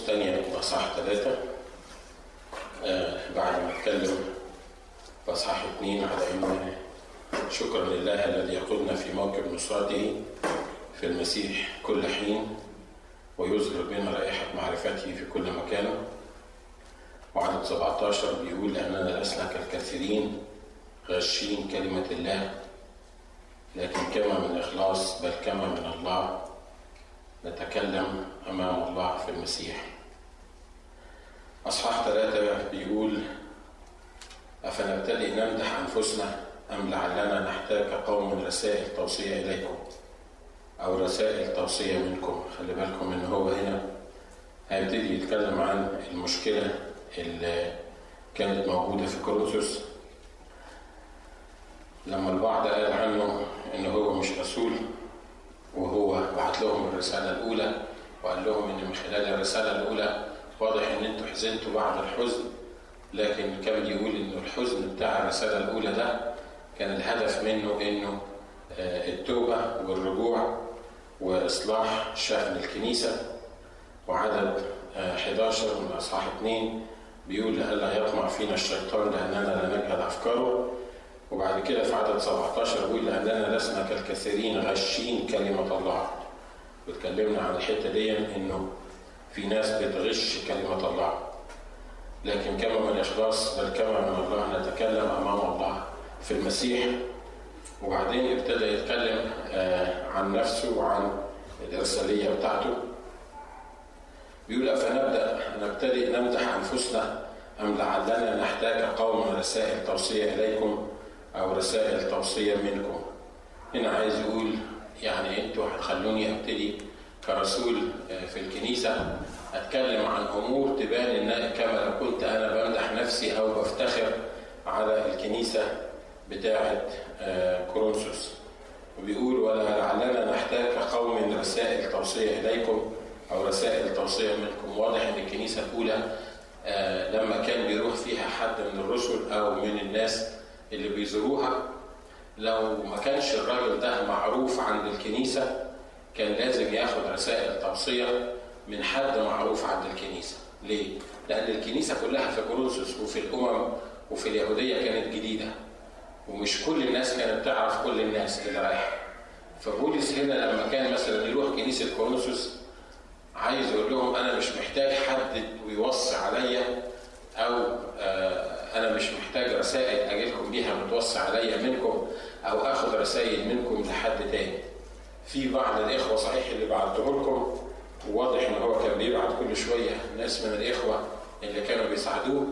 الثانية أصحاح ثلاثة آه بعد ما اتكلم في أصحاح اثنين على إن شكرا لله الذي يقودنا في موكب نصرته في المسيح كل حين ويظهر بنا رائحة معرفته في كل مكان وعدد 17 بيقول أننا لسنا كالكثيرين غاشين كلمة الله لكن كما من إخلاص بل كما من الله نتكلم أمام الله في المسيح أصحاح ثلاثة بيقول أفنبتدئ نمدح أنفسنا أم لعلنا نحتاج كقوم رسائل توصية إليكم أو رسائل توصية منكم خلي بالكم إن هو هنا هيبتدي يتكلم عن المشكلة اللي كانت موجودة في كورنثوس لما البعض قال عنه إن هو مش رسول وهو بعت لهم الرسالة الأولى وقال لهم إن من خلال الرسالة الأولى واضح إن أنتوا حزنتوا بعد الحزن لكن كان يقول إنه الحزن بتاع الرسالة الأولى ده كان الهدف منه إنه التوبة والرجوع وإصلاح شأن الكنيسة وعدد 11 من أصحاح 2 بيقول لئلا يطمع فينا الشيطان لأننا لا نجهل أفكاره وبعد كده في عدد 17 بيقول لأننا لسنا كالكثيرين غشين كلمة الله واتكلمنا عن الحتة دي إنه في ناس بتغش كلمة الله لكن كما من الإخلاص بل كما من الله نتكلم أمام الله في المسيح وبعدين ابتدى يتكلم عن نفسه وعن الإرسالية بتاعته بيقول أفنبدأ نبتدئ نمدح أنفسنا أم لعلنا نحتاج قوم رسائل توصية إليكم أو رسائل توصية منكم هنا عايز يقول يعني أنتوا هتخلوني أبتدي كرسول في الكنيسة أتكلم عن أمور تبان إن كما لو كنت أنا بمدح نفسي أو بفتخر على الكنيسة بتاعة كورنثوس وبيقول ولا لعلنا نحتاج كقوم رسائل توصية إليكم أو رسائل توصية منكم واضح إن الكنيسة الأولى لما كان بيروح فيها حد من الرسل أو من الناس اللي بيزوروها لو ما كانش الراجل ده معروف عند الكنيسة كان لازم ياخد رسائل توصية من حد معروف عند الكنيسة ليه؟ لأن الكنيسة كلها في كورنثوس وفي الأمم وفي اليهودية كانت جديدة ومش كل الناس كانت تعرف كل الناس اللي رايحة فبولس هنا لما كان مثلا يروح كنيسة كورنثوس عايز يقول لهم أنا مش محتاج حد ويوصي عليا أو آه أنا مش محتاج رسائل أجيلكم بيها متوصي عليا منكم أو آخد رسائل منكم لحد تاني في بعض الإخوة صحيح اللي بعته لكم وواضح إن هو كان بيبعت كل شوية ناس من الإخوة اللي كانوا بيساعدوه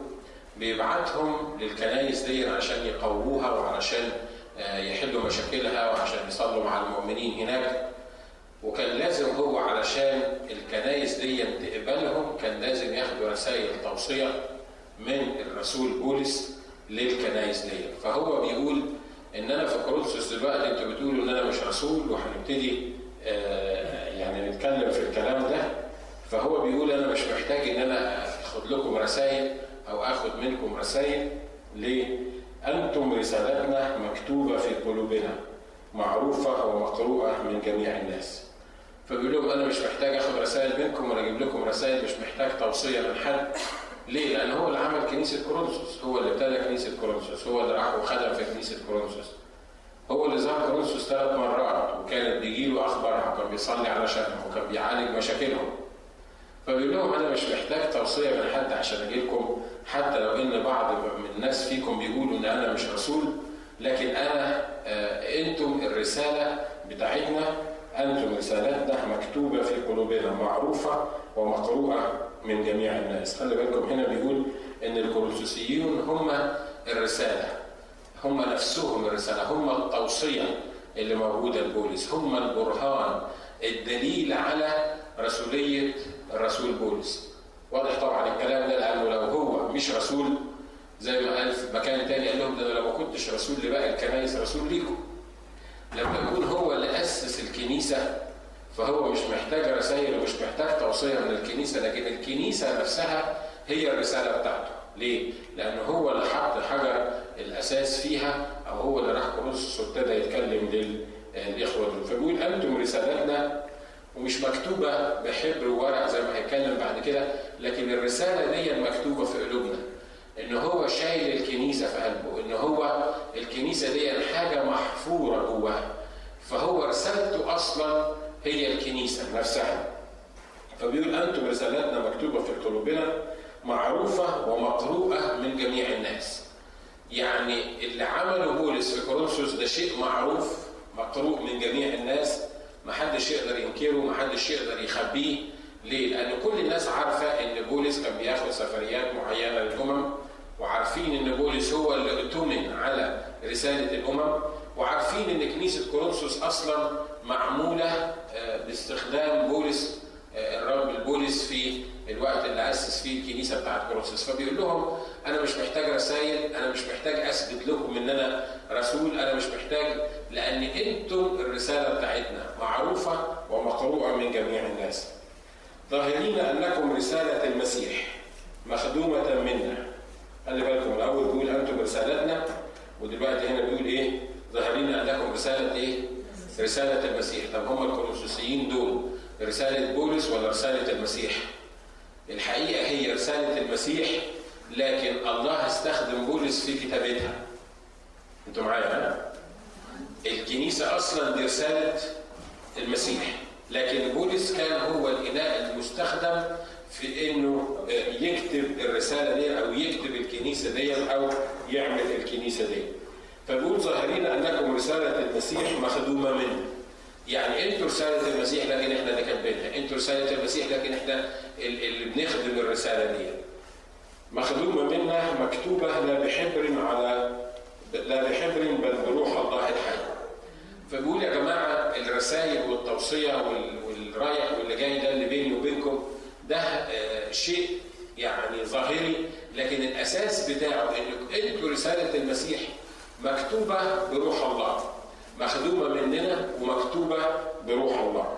بيبعتهم للكنايس دي عشان يقووها وعلشان يحلوا مشاكلها وعشان يصلوا مع المؤمنين هناك وكان لازم هو علشان الكنايس دي تقبلهم كان لازم ياخدوا رسائل توصية من الرسول بولس للكنايس دي فهو بيقول ان انا في كورنثوس دلوقتي انتوا بتقولوا ان انا مش رسول وهنبتدي يعني نتكلم في الكلام ده فهو بيقول انا مش محتاج ان انا اخد لكم رسائل او اخد منكم رسائل ليه؟ انتم رسالتنا مكتوبه في قلوبنا معروفه ومقروءه من جميع الناس. فبيقول لهم انا مش محتاج اخد رسائل منكم ولا اجيب لكم رسائل مش محتاج توصيه من حد. ليه؟ لان هو اللي عمل كنيسه كورنثوس، هو اللي ابتدى كنيسه كورنثوس، هو اللي راح وخدم في كنيسه كورنثوس. هو اللي زار كورنثوس ثلاث مرات وكانت بيجي له اخبارها وكان بيصلي على شأنهم وكان بيعالج مشاكلهم. فبيقول لهم انا مش محتاج توصيه من حد عشان اجي لكم حتى لو ان بعض من الناس فيكم بيقولوا ان انا مش رسول لكن انا آه انتم الرساله بتاعتنا انتم رسالتنا مكتوبه في قلوبنا معروفه ومقروءه من جميع الناس خلي بالكم هنا بيقول ان الكورنثوسيون هم الرساله هم نفسهم الرساله هم التوصيه اللي موجوده لبولس هم البرهان الدليل على رسوليه الرسول بولس واضح طبعا الكلام ده لانه لو هو مش رسول زي ما قال في مكان تاني قال لهم ده انا لو ما كنتش رسول لباقي الكنايس رسول ليكم لما يكون هو اللي اسس الكنيسه فهو مش محتاج رسائل ومش محتاج توصيه من الكنيسه لكن الكنيسه نفسها هي الرساله بتاعته ليه؟ لانه هو اللي حط حجر الاساس فيها او هو اللي راح كورنثوس وابتدى يتكلم للاخوه دول فبيقول انتم رسالتنا ومش مكتوبة بحبر وورق زي ما هيتكلم بعد كده لكن الرسالة دي مكتوبة في قلوبنا ان هو شايل الكنيسة في قلبه ان هو الكنيسة دي حاجة محفورة جواه فهو رسالته اصلا هي الكنيسة نفسها فبيقول انتم رسالتنا مكتوبة في قلوبنا معروفة ومقروءة من جميع الناس يعني اللي عمله بولس في كورنثوس ده شيء معروف مقروء من جميع الناس ما حدش يقدر ينكره ما حدش يقدر يخبيه ليه؟ لأن كل الناس عارفة إن بولس كان بياخد سفريات معينة للأمم وعارفين إن بولس هو اللي اؤتمن على رسالة الأمم وعارفين إن كنيسة كورنثوس أصلا معمولة باستخدام بولس الرب البولس في الوقت اللي اسس فيه الكنيسه بتاعت كورنثوس فبيقول لهم انا مش محتاج رسائل انا مش محتاج اثبت لكم ان انا رسول انا مش محتاج لان انتم الرساله بتاعتنا معروفه ومقروءه من جميع الناس ظاهرين انكم رساله المسيح مخدومه منا خلي بالكم الاول بيقول انتم رسالتنا ودلوقتي هنا بيقول ايه ظاهرين انكم رساله ايه رساله المسيح طب هم الكورنثوسيين دول رسالة بولس ولا رسالة المسيح؟ الحقيقة هي رسالة المسيح لكن الله استخدم بولس في كتابتها. انتوا معايا ها؟ الكنيسة أصلا دي رسالة المسيح لكن بولس كان هو الإناء المستخدم في إنه يكتب الرسالة دي أو يكتب الكنيسة دي أو يعمل الكنيسة دي. فبيقول ظاهرين أنكم رسالة المسيح مخدومة منه. يعني انتوا رساله المسيح لكن احنا اللي كاتبينها، انتوا رساله المسيح لكن احنا اللي بنخدم الرساله دي. مخدومه منا مكتوبه لا بحبر على لا بحبر بل بروح الله الحي. فبيقول يا جماعه الرسائل والتوصيه والرايح واللي جاي ده اللي بيني وبينكم ده شيء يعني ظاهري لكن الاساس بتاعه انكم انتوا رساله المسيح مكتوبه بروح الله. مخدومة مننا ومكتوبة بروح الله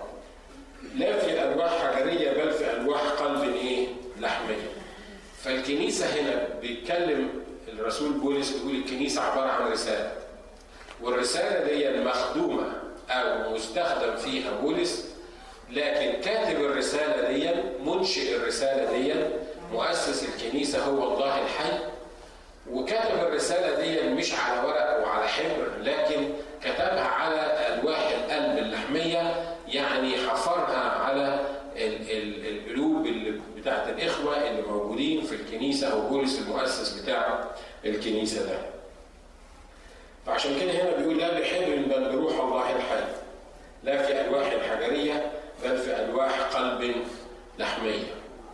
لا في ألواح حجرية بل في ألواح قلب إيه؟ لحمية فالكنيسة هنا بيتكلم الرسول بولس بيقول الكنيسة عبارة عن رسالة والرسالة دي مخدومة أو مستخدم فيها بولس لكن كاتب الرسالة دي منشئ الرسالة دي مؤسس الكنيسة هو الله الحي وكتب الرسالة دي مش على ورق وعلى حبر لكن كتبها على ألواح القلب اللحمية يعني حفرها على القلوب بتاعت الإخوة اللي موجودين في الكنيسة أو بولس المؤسس بتاع الكنيسة ده فعشان كده هنا بيقول لا بحبر بل بروح الله الحي لا في ألواح حجرية بل في ألواح قلب لحمية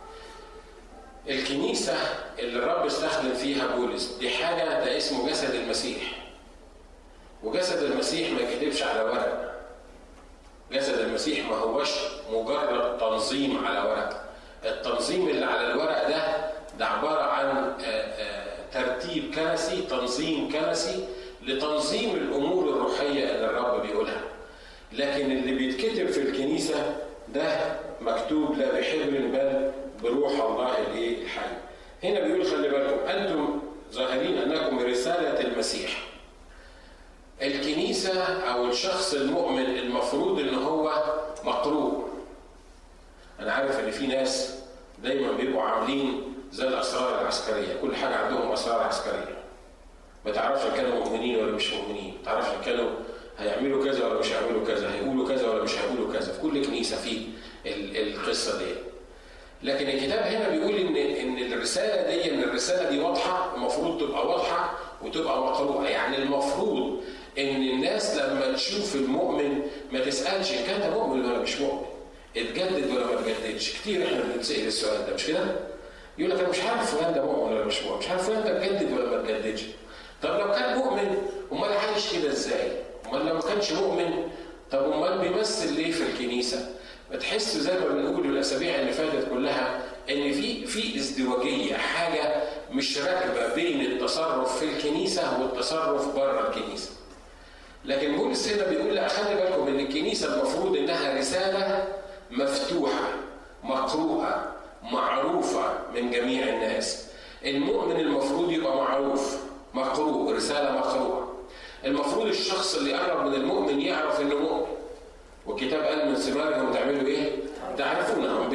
الكنيسة اللي الرب استخدم فيها بولس دي حاجة ده اسمه جسد المسيح وجسد المسيح ما يكتبش على ورق جسد المسيح ما هوش مجرد تنظيم على ورق التنظيم اللي على الورق ده ده عبارة عن ترتيب كنسي تنظيم كنسي لتنظيم الأمور الروحية اللي الرب بيقولها لكن اللي بيتكتب في الكنيسة ده مكتوب لا بحبر بل بروح الله الايه الحي هنا بيقول خلي بالكم انتم ظاهرين انكم رساله المسيح الكنيسه او الشخص المؤمن المفروض ان هو مقروء انا عارف ان في ناس دايما بيبقوا عاملين زي الاسرار العسكريه كل حاجه عندهم اسرار عسكريه ما تعرفش ان كانوا مؤمنين ولا مش مؤمنين ما تعرفش ان كانوا هيعملوا كذا ولا مش هيعملوا كذا هيقولوا كذا ولا مش هيقولوا كذا في كل كنيسه في القصه دي لكن الكتاب هنا بيقول ان ان الرساله دي ان الرساله دي واضحه المفروض تبقى واضحه وتبقى مقروءه يعني المفروض ان الناس لما تشوف المؤمن ما تسالش ان كان ده مؤمن ولا مش مؤمن اتجدد ولا ما اتجددش كتير احنا بنتسال السؤال ده مش كده يقول لك انا مش عارف فلان ده مؤمن ولا مش مؤمن مش عارف فلان ده اتجدد ولا ما اتجددش طب لو كان مؤمن امال عايش كده ازاي امال لو ما كانش مؤمن طب امال بيمثل ليه في الكنيسه بتحس زي ما بنقول الاسابيع اللي فاتت كلها ان في في ازدواجيه حاجه مش راكبه بين التصرف في الكنيسه والتصرف بره الكنيسه. لكن بولس هنا بيقول لا خلي بالكم ان الكنيسه المفروض انها رساله مفتوحه مقروءه معروفه من جميع الناس. المؤمن المفروض يبقى معروف مقروء رساله مقروءه. المفروض الشخص اللي قرب من المؤمن يعرف انه مؤمن. والكتاب قال من ثمارهم تعملوا ايه؟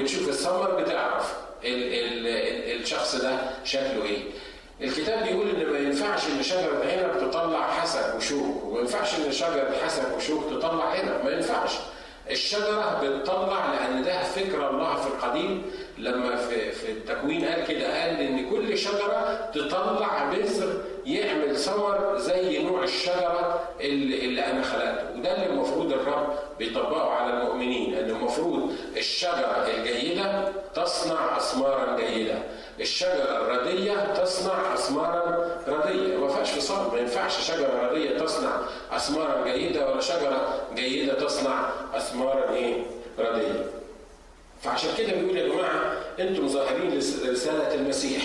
وبتشوف الثمر بتعرف ال ال ال الشخص ده شكله ايه الكتاب بيقول ان ما ينفعش ان شجره عنب تطلع حسب وشوك وما ينفعش ان شجره حسب وشوك تطلع عنب ما ينفعش الشجره بتطلع لان ده فكر الله في القديم لما في في التكوين قال كده قال ان كل شجره تطلع بذر يعمل ثمر زي نوع الشجره اللي, اللي انا خلقته وده اللي المفروض الرب بيطبقه على المؤمنين ان المفروض الشجره الجيده تصنع اثمارا جيده الشجرة الردية تصنع أثمارا ردية ما فيهاش فصال ما ينفعش شجرة ردية تصنع أثمارا جيدة ولا شجرة جيدة تصنع أثمارا إيه ردية فعشان كده بيقول يا جماعة أنتم ظاهرين لرسالة المسيح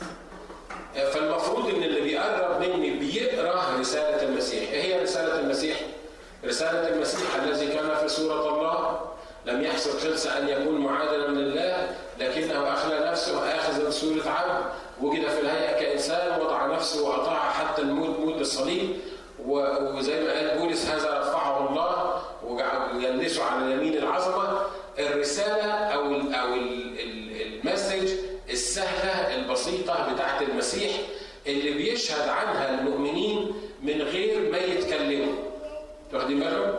فالمفروض ان اللي بيقرب مني بيقرا رساله المسيح، ايه هي رساله المسيح؟ رساله المسيح الذي كان في صوره الله لم يحسب خلص ان يكون معادلا لله لكنه اخلى نفسه اخذ صوره عبد وجد في الهيئه كانسان وضع نفسه واطاع حتى الموت موت الصليب وزي ما قال بولس هذا رفعه الله وجلسه على يمين العظمه الرساله او ال او المسج السهله البسيطه بتاعت المسيح اللي بيشهد عنها المؤمنين من غير ما يتكلموا واخدين بالكم؟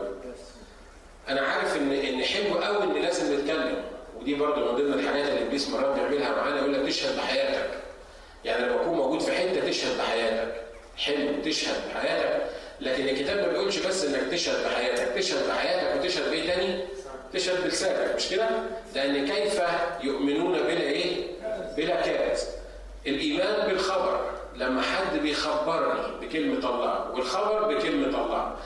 انا عارف ان ان حلو قوي ان لازم نتكلم ودي برضه من ضمن الحاجات اللي ابليس مرات بيعملها معانا يقول لك تشهد بحياتك يعني لما اكون موجود في حته تشهد بحياتك حلو تشهد بحياتك لكن الكتاب ما بيقولش بس انك تشهد بحياتك تشهد بحياتك وتشهد بايه تاني تشهد بلسانك مش كده لان كيف يؤمنون بلا ايه بلا كاد الايمان بالخبر لما حد بيخبرني بكلمه الله والخبر بكلمه الله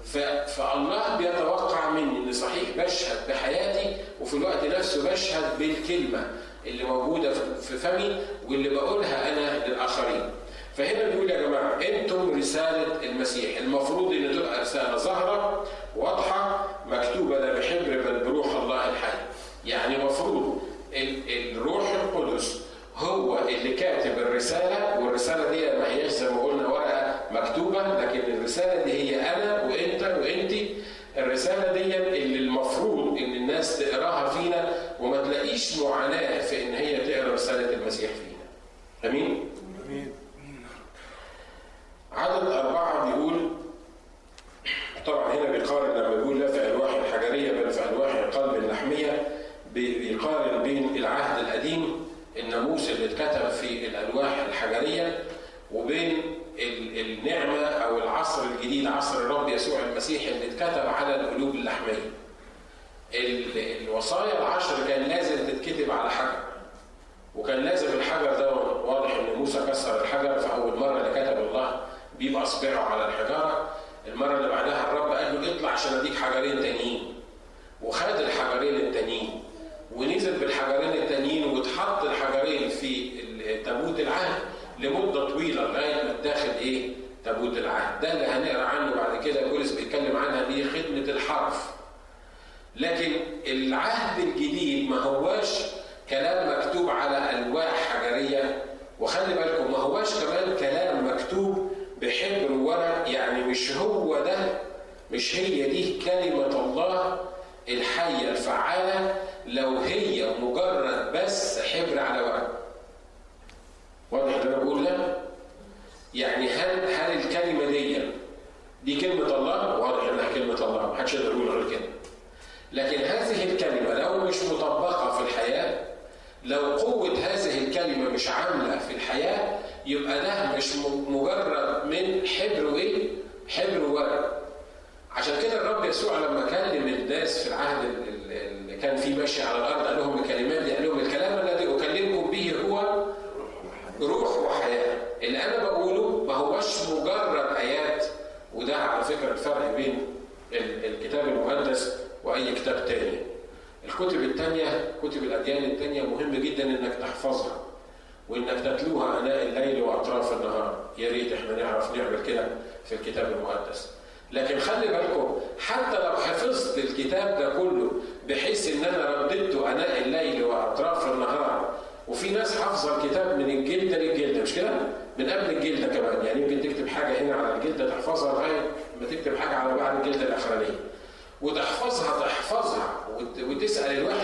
فالله بيتوقع مني ان صحيح بشهد بحياتي وفي الوقت نفسه بشهد بالكلمه اللي موجوده في فمي واللي بقولها انا للاخرين. فهنا بيقول يا جماعه انتم رساله المسيح، المفروض ان تبقى رساله ظاهره واضحه مكتوبه لا بحبر بل بروح الله الحي. يعني المفروض الروح القدس هو اللي كاتب الرساله والرساله دي ما هياش زي ما قلنا ورقه مكتوبه لكن الرساله دي هي انا وانت وانت الرساله دي اللي المفروض ان الناس تقراها فينا وما تلاقيش معاناه في ان هي تقرا رساله المسيح فينا. امين؟ امين. عدد أربعة بيقول طبعا هنا بيقارن لما بيقول لا في ألواح الحجرية بل في ألواح القلب اللحمية بيقارن بين العهد القديم الناموس اللي اتكتب في الألواح الحجرية وبين النعمة أو العصر الجديد عصر الرب يسوع المسيح اللي اتكتب على القلوب اللحمية الوصايا العشر كان لازم تتكتب على حجر وكان لازم الحجر ده واضح ان موسى كسر الحجر في اول مره اللي كتب الله بيبقى اصبعه على الحجاره المره اللي بعدها الرب قال له اطلع عشان اديك حجرين تانيين وخد الحجرين التانيين ونزل بالحجرين التانيين واتحط الحجرين في تابوت العهد لمده طويله لغايه ما اتاخد ايه؟ تابوت العهد، ده اللي هنقرا عنه بعد كده بولس بيتكلم عنها دي خدمه الحرف. لكن العهد الجديد ما هواش كلام مكتوب على الواح حجريه وخلي بالكم ما هواش كمان كلام مكتوب بحبر ورق يعني مش هو ده مش هي دي كلمه الله الحيه الفعاله لو هي مجرد بس حبر على ورق. واضح اللي انا بقول ده؟ يعني هل هل الكلمه دي دي كلمه الله؟ واضح انها كلمه الله، محدش يقدر يقول غير كده. لكن هذه الكلمه لو مش مطبقه في الحياه لو قوة هذه الكلمة مش عاملة في الحياة يبقى ده مش مجرد من حبر وإيه؟ حبر ورق. عشان كده الرب يسوع لما كلم الناس في العهد اللي كان فيه ماشي على الأرض قال لهم الكلمات دي قال لهم الكلام الذي أكلمكم به هو روح وحياة. اللي أنا بقوله ما هوش مجرد آيات وده على فكرة الفرق بين الكتاب المقدس وأي كتاب تاني. الكتب الثانية كتب الأديان الثانية مهم جدا إنك تحفظها وإنك تتلوها آناء الليل وأطراف النهار يا ريت إحنا نعرف نعمل كده في الكتاب المقدس لكن خلي بالكم حتى لو حفظت الكتاب ده كله بحيث إن أنا رددته آناء الليل وأطراف النهار وفي ناس حافظة الكتاب من الجلدة للجلدة مش كده؟ من قبل الجلدة كمان يعني يمكن تكتب حاجة هنا على الجلدة تحفظها لغاية ما تكتب حاجة على بعد الجلدة الأخرانية وتحفظها تحفظها وتسال الواحد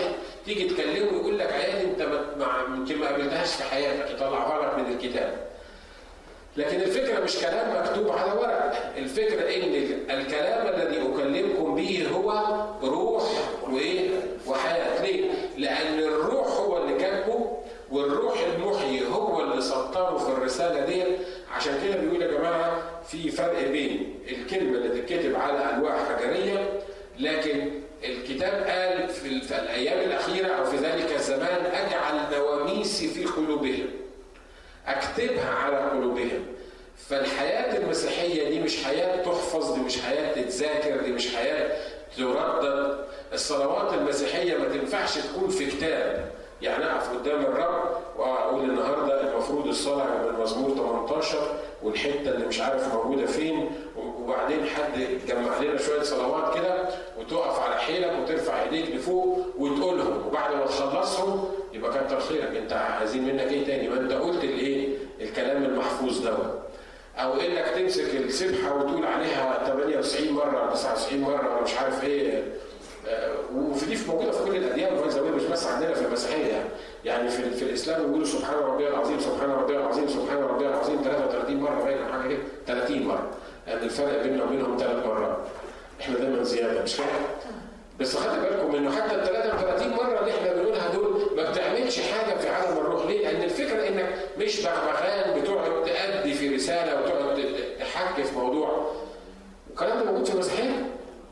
تيجي تكلمه يقول لك ايات انت يمكن ما قابلتهاش في حياتك يطلعها لك من الكتاب لكن الفكرة مش كلام مكتوب على ورق الفكرة ان الكلام الذي اكلمكم به هو روح وايه وحياة ليه لان الروح هو اللي كاتبه والروح المحيي هو اللي سطره في الرسالة دي عشان كده بيقول يا جماعة في فرق بين الكلمة اللي تتكتب على ألواح حجرية لكن الكتاب قال في, في الأيام الأخيرة أو في ذلك الزمان أجعل نواميسي في قلوبهم اكتبها على قلوبهم فالحياة المسيحية دي مش حياة تحفظ دي مش حياة تتذاكر دي مش حياة تردد الصلوات المسيحية ما تنفعش تكون في كتاب يعني اقف قدام الرب واقول النهارده المفروض الصلاه من مزمور 18 والحته اللي مش عارف موجوده فين وبعدين حد يجمع لنا شويه صلوات كده وتقف على حيلك وترفع ايديك لفوق وتقولهم وبعد ما تخلصهم يبقى كتر خيرك انت عايزين منك ايه تاني ما انت قلت الايه الكلام المحفوظ دوت او انك تمسك السبحه وتقول عليها 98 مره 99 مره ولا مش عارف ايه آه، وفي دي موجوده في كل الاديان الفلسفيه مش بس عندنا في المسيحيه يعني يعني في, في الاسلام بيقولوا سبحان ربي العظيم سبحان ربي العظيم سبحان ربي العظيم 33 مره باين حاجه كده 30 مره لان يعني الفرق بيننا وبينهم ثلاث مرات احنا دايما زياده مش كده؟ بس خلي بالكم انه حتى ال 33 مره اللي احنا بنقولها دول ما بتعملش حاجه في عالم الروح ليه؟ لان الفكره انك مش بغبغان بتقعد تأدي في رساله وتقعد تحكي في موضوع والكلام ده موجود في المسيحيه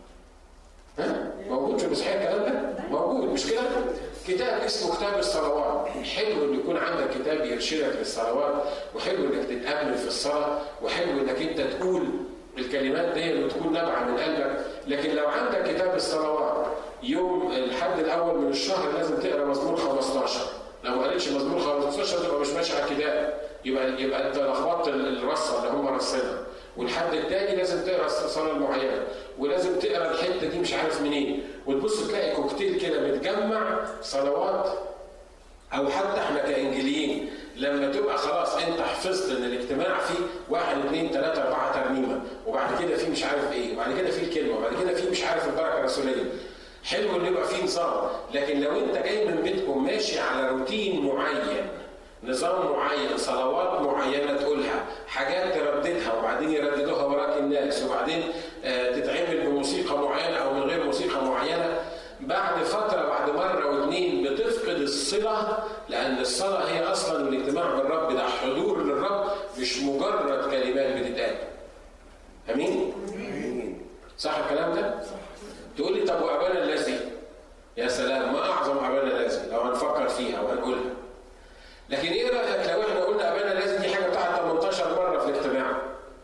ها؟ موجود في المسيحيه الكلام ده؟ موجود مش كده؟ كتاب اسمه كتاب الصلوات حلو ان يكون عندك كتاب يرشدك للصلوات وحلو انك تتامل في الصلاه وحلو انك انت تقول الكلمات دي وتكون نابعه من قلبك لكن لو عندك كتاب الصلوات يوم الحد الاول من الشهر لازم تقرا مزمور 15 لو ما قريتش مزمور 15 تبقى مش ماشي على الكتاب يبقى يبقى انت لخبطت الرصه اللي هم رصينها والحد الثاني لازم تقرا الصلاه المعينه ولازم تقرا الحته دي مش عارف منين وتبص تلاقي كوكتيل كده متجمع صلوات او حتى احنا كانجليين لما تبقى خلاص انت حفظت ان الاجتماع فيه واحد اثنين ثلاثة أربعة ترنيمة وبعد كده فيه مش عارف ايه وبعد كده فيه الكلمة وبعد كده فيه مش عارف البركة الرسولية حلو ان يبقى فيه نظام لكن لو انت جاي من بيتكم ماشي على روتين معين نظام معين صلوات معينة تقولها حاجات ترددها وبعدين يرددوها وراك الناس وبعدين آه، تتعمل بموسيقى معينة أو من غير موسيقى معينة بعد فترة بعد مرة واثنين بتفقد الصلة لأن الصلاة هي أصلا الاجتماع بالرب ده حضور للرب مش مجرد كلمات بتتقال. أمين؟ صح الكلام ده؟ تقول لي طب وأبانا الذي؟ يا سلام ما أعظم أبانا الذي لو هنفكر فيها وهنقولها. لكن إيه رأيك لو إحنا قلنا أبانا الذي دي حاجة بتاعت 18 مرة في الاجتماع؟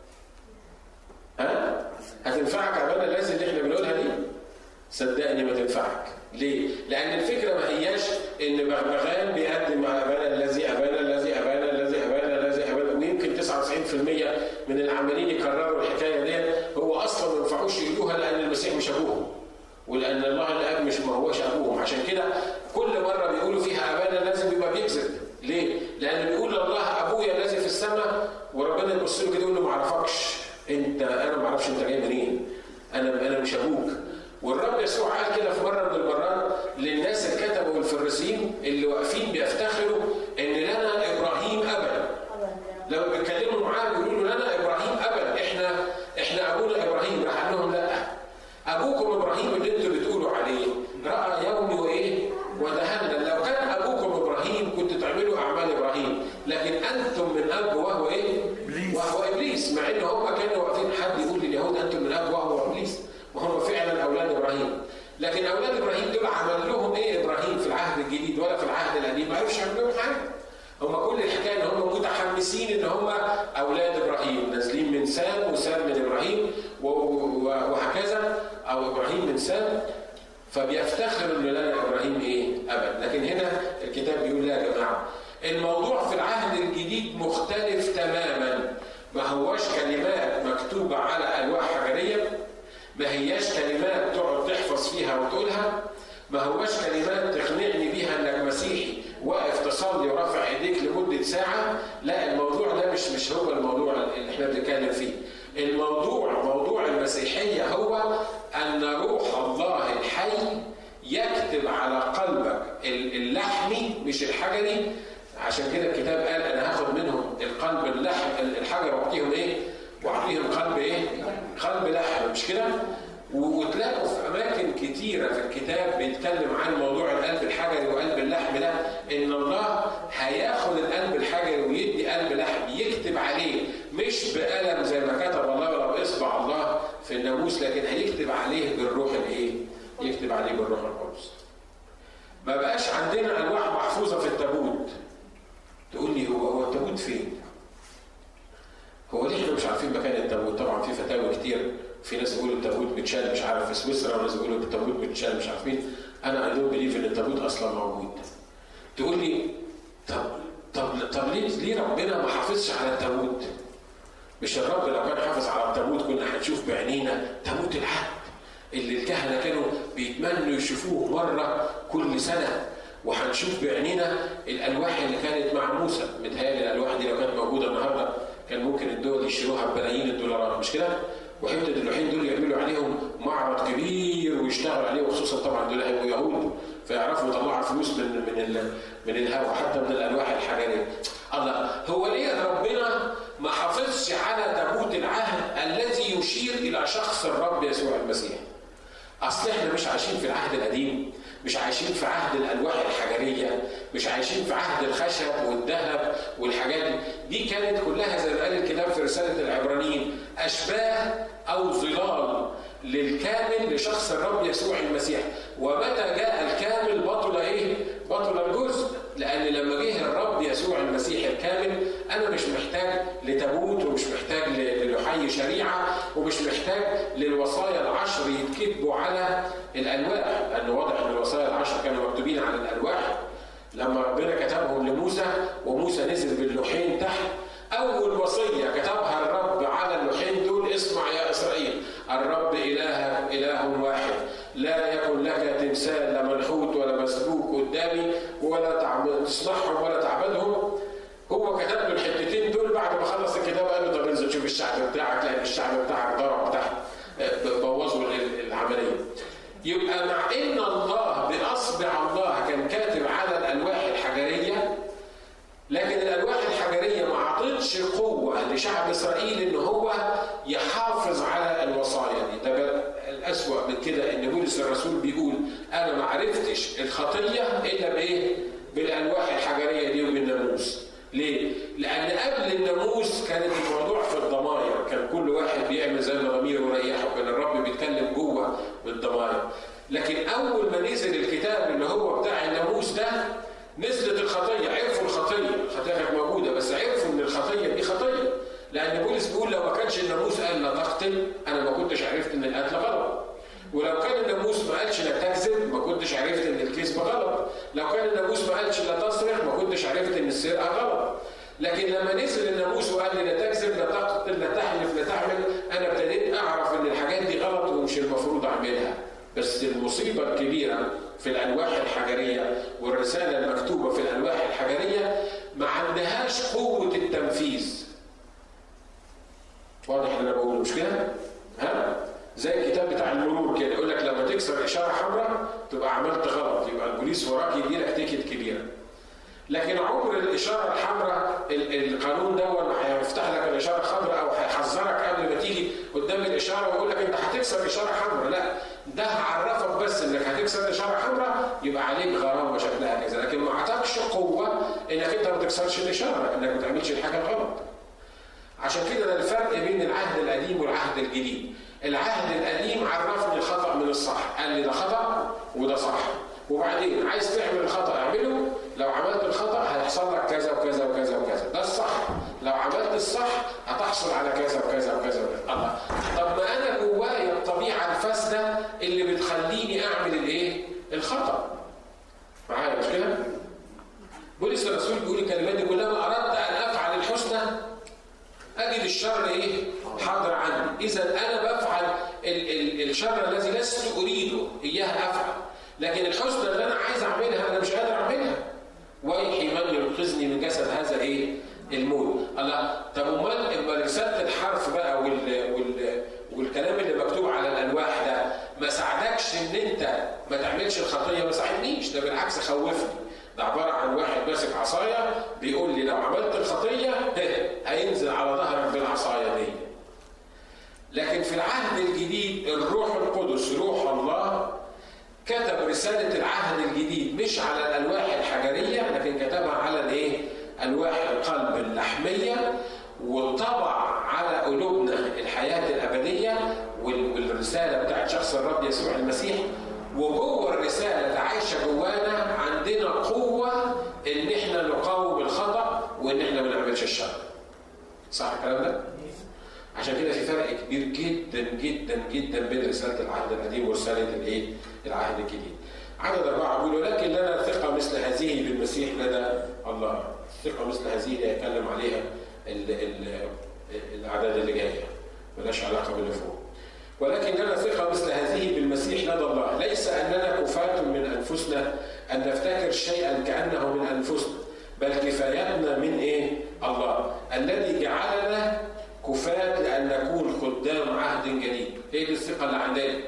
ها؟ هتنفعك أبانا الذي اللي إحنا بنقولها دي؟ صدقني ما تنفعك ليه؟ لأن الفكرة ما هياش إن بغبغان بيقدم أبانا الذي أبانا الذي أبانا الذي أبانا الذي أبانا ويمكن 99% من العاملين يكرروا الحكاية دي هو أصلا ما ينفعوش يقولوها لأن المسيح مش أبوهم ولأن الله الآب مش ما هوش أبوهم عشان كده كل مرة بيقولوا فيها أبانا لازم يبقى بيكذب ليه؟ لأن بيقول الله أبويا الذي في السماء وربنا يبص له كده يقول له ما أعرفكش أنت أنا ما أعرفش أنت جاي منين أنا أنا مش أبوك والرب يسوع قال كده في مره من المرات للناس الكتبه والفريسيين اللي واقفين بيفتخروا ان لنا ابراهيم ابا لو بيتكلموا معاه بيقولوا لنا ابراهيم ابا احنا احنا ابونا ابراهيم راح قال لهم لا ابوكم ابراهيم اللي انتوا بتقولوا عليه راى يومي وايه ودهنا لو كان ابوكم ابراهيم كنت تعملوا اعمال ابراهيم لكن انتم من اب وهو ايه؟ وهو ابليس مع ان هم كانوا واقفين حد يقول لليهود انتم من اب وهو ابليس وهم فعلا اولاد ابراهيم لكن اولاد ابراهيم دول عمل لهم ايه ابراهيم في العهد الجديد ولا في العهد القديم ما عرفش يعمل لهم حاجه هم كل الحكايه ان هم متحمسين ان هم اولاد ابراهيم نازلين من سام وسام من ابراهيم وهكذا او ابراهيم من سام فبيفتخروا ان لنا ابراهيم ايه؟ ابد، لكن هنا الكتاب بيقول لا يا جماعه الموضوع في العهد الجديد مختلف تماما ما هواش كلمات مكتوبه على الواح حجريه ما هياش كلمات تقعد تحفظ فيها وتقولها ما هواش كلمات تقنعني بيها انك مسيحي واقف تصلي ورافع ايديك لمده ساعه لا الموضوع ده مش مش هو الموضوع اللي احنا بنتكلم فيه الموضوع موضوع المسيحيه هو ان روح الله الحي يكتب على قلبك اللحمي مش الحجري عشان كده الكتاب قال انا هاخد منهم القلب اللحم الحجر واعطيهم ايه؟ واعطيهم قلب ايه؟ قلب لحم مش كده؟ وتلاقوا في اماكن كتيره في الكتاب بيتكلم عن موضوع القلب الحجري وقلب اللحم ده ان الله هياخد القلب الحجري ويدي قلب لحم يكتب عليه مش بقلم زي ما كتب الله ولا باصبع الله في الناموس لكن هيكتب عليه بالروح الايه؟ يكتب عليه بالروح القدس. ما بقاش عندنا الواح محفوظه في التابوت. تقول لي هو هو التابوت فين؟ هو ليه احنا مش عارفين مكان التابوت؟ طبعا في فتاوى كتير في ناس يقولوا التابوت بيتشال مش عارف في سويسرا وناس يقولوا التابوت بيتشال مش عارفين انا اي دونت بليف ان التابوت اصلا موجود تقول لي طب طب طب ليه ليه ربنا ما حافظش على التابوت؟ مش الرب لو كان حافظ على التابوت كنا هنشوف بعينينا تابوت العهد اللي الكهنه كانوا بيتمنوا يشوفوه مره كل سنه وهنشوف بعينينا الالواح اللي كانت مع موسى متهيألي الالواح دي لو كانت موجوده النهارده كان ممكن الدول يشتروها بملايين الدولارات مش كده؟ وحته اللوحين دول يعملوا عليهم معرض كبير ويشتغلوا عليه وخصوصا طبعا دول هيبقوا يهود فيعرفوا يطلعوا فلوس من من من الهواء حتى من الالواح الحجريه. الله هو ليه ربنا ما حافظش على تابوت العهد الذي يشير الى شخص الرب يسوع المسيح؟ اصل احنا مش عايشين في العهد القديم مش عايشين في عهد الالواح الحجريه مش عايشين في عهد الخشب والذهب والحاجات دي دي كانت كلها زي ما قال الكتاب في رساله العبرانيين اشباه او ظلال للكامل لشخص الرب يسوع المسيح ومتى جاء الكامل بطل ايه بطل الجزء لان لما جه الرب يسوع المسيح الكامل انا مش محتاج لتابوت ومش محتاج للحي شريعه ومش محتاج للوصايا العشر يتكتبوا على الالواح لان واضح ان الوصايا العشر كانوا مكتوبين على الالواح لما ربنا كتبهم لموسى وموسى نزل باللوحين تحت اول وصيه كتبها الرب على اللوحين دول اسمع يا اسرائيل الرب اله اله واحد لا يكن لك تمثال لا منحوت ولا مسبوك قدامي ولا تصنعهم ولا تعبدهم هو كتب له الحتتين دول بعد ما خلص الكتاب قال له طب انزل شوف الشعب بتاعك لان الشعب بتاعك ضرب تحت بوظوا العمليه يبقى مع ان الله باصبع الله كان كاتب على الالواح الحجريه لكن الالواح الحجريه ما عطتش قوه لشعب اسرائيل ان هو يحافظ على الوصايا دي ده الاسوا من كده ان بولس الرسول بيقول انا ما عرفتش الخطيه الا بايه؟ بالالواح الحجريه دي وبالناموس ليه؟ لأن قبل الناموس كانت الموضوع في الضماير، كان كل واحد بيعمل زي ما ضميره ريحه، وكان الرب بيتكلم جوه بالضماير. لكن أول ما نزل الكتاب اللي هو بتاع الناموس ده نزلت الخطية، عرفوا الخطية، الخطية كانت موجودة بس عرفوا إن الخطية دي خطية. لأن بولس بيقول لو ما كانش الناموس قال لا تقتل، أنا ما كنتش عرفت إن القتل غلط. ولو كان الناموس ما قالش لا تكذب ما كنتش عرفت ان الكذب غلط لو كان الناموس ما قالش لا تسرق ما كنتش عرفت ان السرقه غلط لكن لما نزل الناموس وقال لي لا تكذب لا تقتل لا تحلف لا تعمل انا ابتديت اعرف ان الحاجات دي غلط ومش المفروض اعملها بس المصيبه الكبيره في الالواح الحجريه والرساله المكتوبه في الالواح الحجريه ما عندهاش قوه التنفيذ واضح اللي انا بقوله مش كده؟ ها؟ زي الكتاب بتاع المرور كده يقول لك لما تكسر اشاره حمراء تبقى عملت غلط يبقى البوليس وراك يديلك تيكت كبيره لكن عمر الاشاره الحمراء القانون ده هيفتح لك الاشاره الخضراء او هيحذرك قبل ما تيجي قدام الاشاره ويقول لك انت هتكسر اشاره حمراء لا ده هعرفك بس انك هتكسر اشاره حمراء يبقى عليك غرامه شكلها كذا لكن ما اعطاكش قوه انك انت ما تكسرش الاشاره انك ما تعملش الحاجه الغلط عشان كده ده الفرق بين العهد القديم والعهد الجديد العهد القديم عرفني الخطا من الصح قال لي ده خطا وده صح وبعدين عايز تعمل الخطا اعمله لو عملت الخطا هيحصل لك كذا وكذا وكذا وكذا ده الصح لو عملت الصح هتحصل على كذا وكذا وكذا وكذا الله طب ما انا جوايا الطبيعه الفاسده اللي بتخليني اعمل الايه الخطا معايا مش كده بولس الرسول بيقول الكلمات دي كلما اردت ان افعل الحسنى اجد الشر ايه حاضر عندي اذا انا بفعل ال ال الشر الذي لست اريده اياه افعل لكن الحسنى اللي انا عايز اعملها انا مش قادر اعملها ويحي من ينقذني من جسد هذا ايه الموت الله طب امال اما رساله الحرف بقى وال وال والكلام اللي مكتوب على الالواح ده ما ساعدكش ان انت انت ما تعملش الخطيه ما ساعدنيش ده بالعكس خوفني ده عباره عن واحد ماسك عصايه بيقول لي لو عملت الخطيه هينزل على ظهرك بالعصايه دي لكن في العهد الجديد الروح القدس روح الله كتب رسالة العهد الجديد مش على الألواح الحجرية لكن كتبها على الإيه؟ ألواح القلب اللحمية وطبع على قلوبنا الحياة الأبدية والرسالة بتاعت شخص الرب يسوع المسيح وجوه الرسالة اللي عايشة جوانا عندنا قوة إن إحنا نقاوم الخطأ وإن إحنا ما نعملش الشر. صح الكلام ده؟ عشان كده في فرق كبير جدا جدا جدا بين رسالة العهد القديم ورسالة الإيه؟ العهد الجديد. عدد أربعة بيقول ولكن لنا ثقة مثل هذه بالمسيح لدى الله. ثقة مثل هذه اللي هيتكلم عليها ال ال الأعداد اللي جاية. ملهاش علاقة باللي فوق. ولكن لنا ثقة مثل هذه بالمسيح لدى الله، ليس أننا كفاة من أنفسنا أن نفتكر شيئا كأنه من أنفسنا، بل كفايتنا من إيه؟ الله، الذي جعلنا كفاة لأن نكون خدام عهد جديد هي دي الثقة اللي عندنا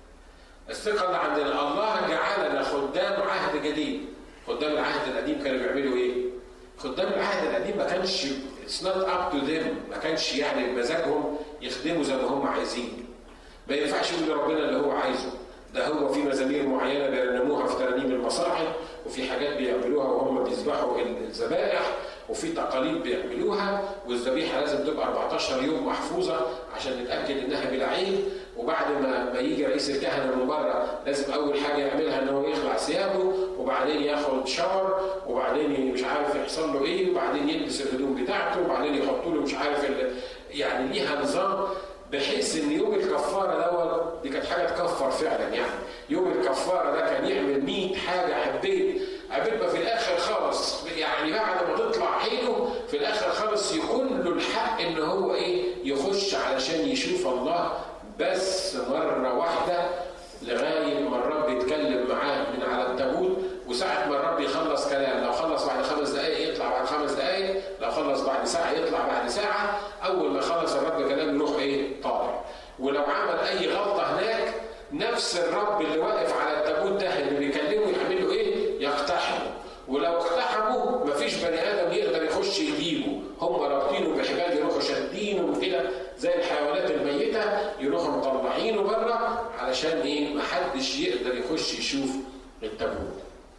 الثقة اللي عندنا الله جعلنا خدام عهد جديد خدام العهد القديم كانوا بيعملوا ايه؟ خدام العهد القديم ما كانش اتس نوت اب تو ذيم ما كانش يعني بمزاجهم يخدموا زي ما هم عايزين ما ينفعش يقول لربنا اللي هو عايزه ده هو في مزامير معينه بيرنموها في ترانيم المصاحف وفي حاجات بيعملوها وهم بيذبحوا الذبائح وفي تقاليد بيعملوها والذبيحه لازم تبقى 14 يوم محفوظه عشان نتاكد انها بلا عيب وبعد ما ما يجي رئيس الكهنه من بره لازم اول حاجه يعملها ان هو يخلع ثيابه وبعدين ياخد شاور وبعدين مش عارف يحصل له ايه وبعدين يلبس الهدوم بتاعته وبعدين يحطوا له مش عارف يعني ليها نظام بحيث ان يوم الكفاره دوت دي كانت حاجه تكفر فعلا يعني يوم الكفاره ده كان يعمل 100 حاجه حبيت قبل ما في الاخر خالص يعني بعد ما تطلع عينه في الاخر خالص يكون له الحق ان هو ايه يخش علشان يشوف الله بس مره واحده لغايه ما الرب يتكلم معاه من على التابوت وساعه ما الرب يخلص كلام لو خلص بعد خمس دقائق يطلع بعد خمس دقائق لو خلص بعد ساعه يطلع بعد ساعه اول ما خلص الرب كلام يروح ايه طالع ولو عمل اي غلطه هناك نفس الرب اللي واقف على التابوت ده اللي بيكلمه يعمل له ايه يقتحمه ولو اقتحموا مفيش بني ادم يقدر يخش يجيبه هم رابطينه بحبال يروحوا شادينه كده زي الحيوانات الميته يروحوا مطلعينه بره علشان ايه محدش يقدر يخش يشوف التابوت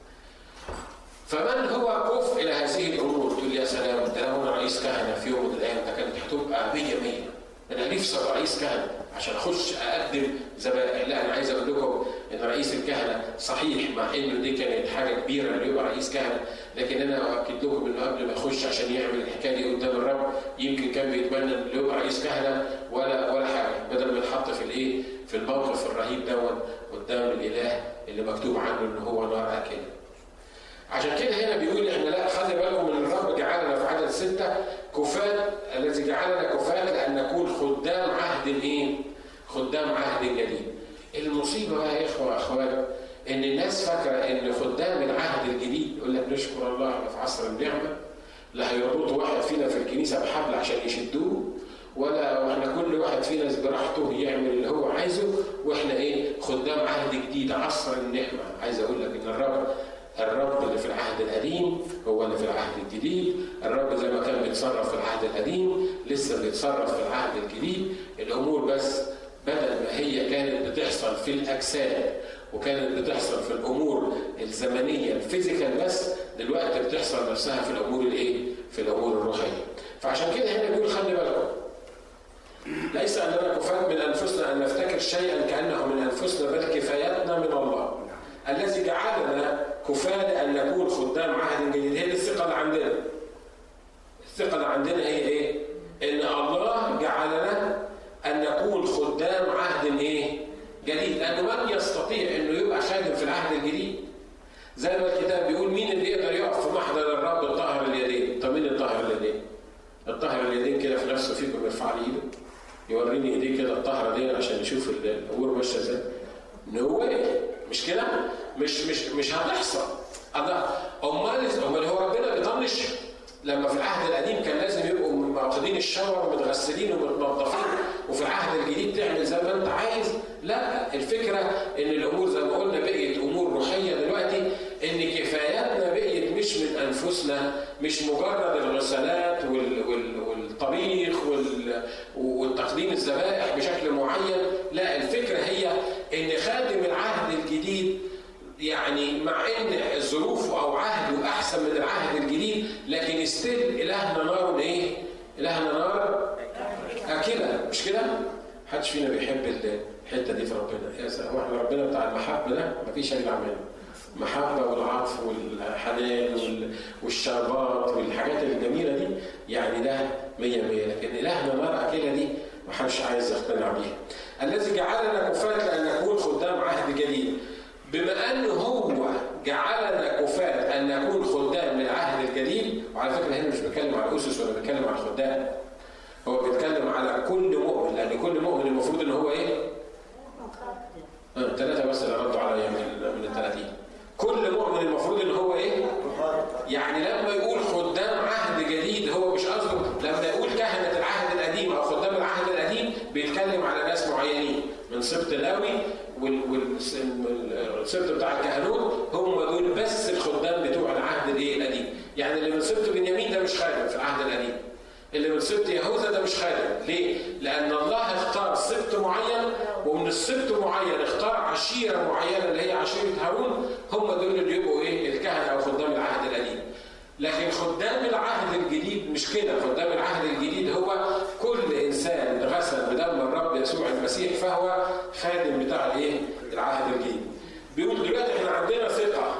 فمن هو كفء الى هذه الامور تقول يا سلام ده لو انا رئيس كهنه في يوم من الايام ده كانت هتبقى 100 100 انا نفسي ابقى رئيس كهنه عشان اخش اقدم ذبائح لا انا عايز اقول لكم ان رئيس الكهنه صحيح مع انه دي كانت حاجه كبيره انه يبقى رئيس كهنه لكن انا اؤكد لكم انه قبل ما يخش عشان يعمل الحكايه دي قدام الرب يمكن كان بيتمنى انه يبقى رئيس كهنه ولا ولا حاجه بدل ما يتحط في الايه في الموقف الرهيب دون قدام الاله اللي مكتوب عنه ان هو نار اكله عشان كده هنا بيقول احنا لا خلي بالكم من الرب جعلنا في عدد ستة كفاة الذي جعلنا كفاة لأن نكون خدام عهد ايه؟ خدام عهد جديد. المصيبة بقى يا إخوة وأخوات إن الناس فاكرة إن خدام العهد الجديد يقول لك نشكر الله احنا في عصر النعمة لا هيربطوا واحد فينا في الكنيسة بحبل عشان يشدوه ولا واحنا كل واحد فينا براحته يعمل اللي هو عايزه واحنا ايه خدام عهد جديد عصر النعمة عايز اقول لك ان الرب الرب اللي في العهد القديم هو اللي في العهد الجديد الرب زي ما كان بيتصرف في العهد القديم لسه بيتصرف في العهد الجديد الامور بس بدل ما هي كانت بتحصل في الاجساد وكانت بتحصل في الامور الزمنيه الفيزيكال بس دلوقتي بتحصل نفسها في الامور الايه؟ في الامور الروحيه. فعشان كده هنا بيقول خلي بالكم ليس اننا كفاة من انفسنا ان نفتكر شيئا كانه من انفسنا بل كفايتنا من الله الذي جعلنا كفاة لأن نكون خدام عهد جديد هي الثقة اللي عندنا الثقة اللي عندنا هي إيه؟ إن الله جعلنا أن نكون خدام عهد إيه؟ جديد لأنه من يستطيع إنه يبقى خادم في العهد الجديد زي ما الكتاب بيقول مين اللي يقدر يقف في محضر الرب الطاهر اليدين؟ طب مين الطاهر اليدين؟ الطاهر اليدين كده في نفسه فيكم يرفع لي ايده يوريني ايديه كده الطاهره دي عشان يشوف الامور ماشيه ازاي نو واي مش كده؟ مش مش مش هتحصل الله امال امال هو ربنا بيطنش لما في العهد القديم كان لازم يبقوا واخدين الشاور ومتغسلين ومتنظفين وفي العهد الجديد تعمل زي ما انت عايز لا الفكره ان الامور زي ما قلنا بقيت امور روحيه دلوقتي ان كفاياتنا بقيت مش من انفسنا مش مجرد الغسالات وال وال والطبيخ وال والتقديم الذبائح بشكل معين لا الفكره هي ان خادم العهد الجديد يعني مع ان ظروفه او عهده احسن من العهد الجديد لكن ستيل الهنا نار ايه؟ الهنا نار اكله مش كده؟ محدش فينا بيحب الحته دي في ربنا يا سلام احنا ربنا بتاع المحبه ده مفيش الا عمال المحبه والعطف والحنان والشربات والحاجات الجميله دي يعني ده 100 100 لكن الهنا نار اكله دي محدش عايز يقتنع بيها. الذي جعلنا كفاة لان نكون خدام عهد جديد بما انه هو جعلنا كفاة ان نكون خدام للعهد الجديد وعلى فكره هنا مش بيتكلم على الاسس ولا بيتكلم على الخدام هو بيتكلم على كل مؤمن لان كل مؤمن المفروض ان هو ايه؟ ثلاثة بس اللي ردوا عليا من من ال 30 كل مؤمن المفروض ان هو ايه؟ يعني لما يقول خدام عهد جديد هو مش قصده لما يقول كهنة العهد القديم او خدام العهد القديم بيتكلم على ناس معينين من سبط لاوي والسبط بتاع الكهنوت هم دول بس الخدام بتوع العهد الايه القديم يعني اللي من سبط بنيامين ده مش خادم في العهد القديم اللي من سبط يهوذا ده مش خادم ليه؟ لأن الله اختار سبط معين ومن السبط معين اختار عشيرة معينة اللي هي عشيرة هارون هم دول اللي يبقوا ايه؟ الكهنة أو خدام العهد القديم. لكن خدام العهد الجديد مش كده، خدام العهد الجديد هو كل إنسان غسل بدم الرب يسوع المسيح فهو خادم بتاع الايه؟ العهد الجديد. بيقول دلوقتي احنا عندنا ثقة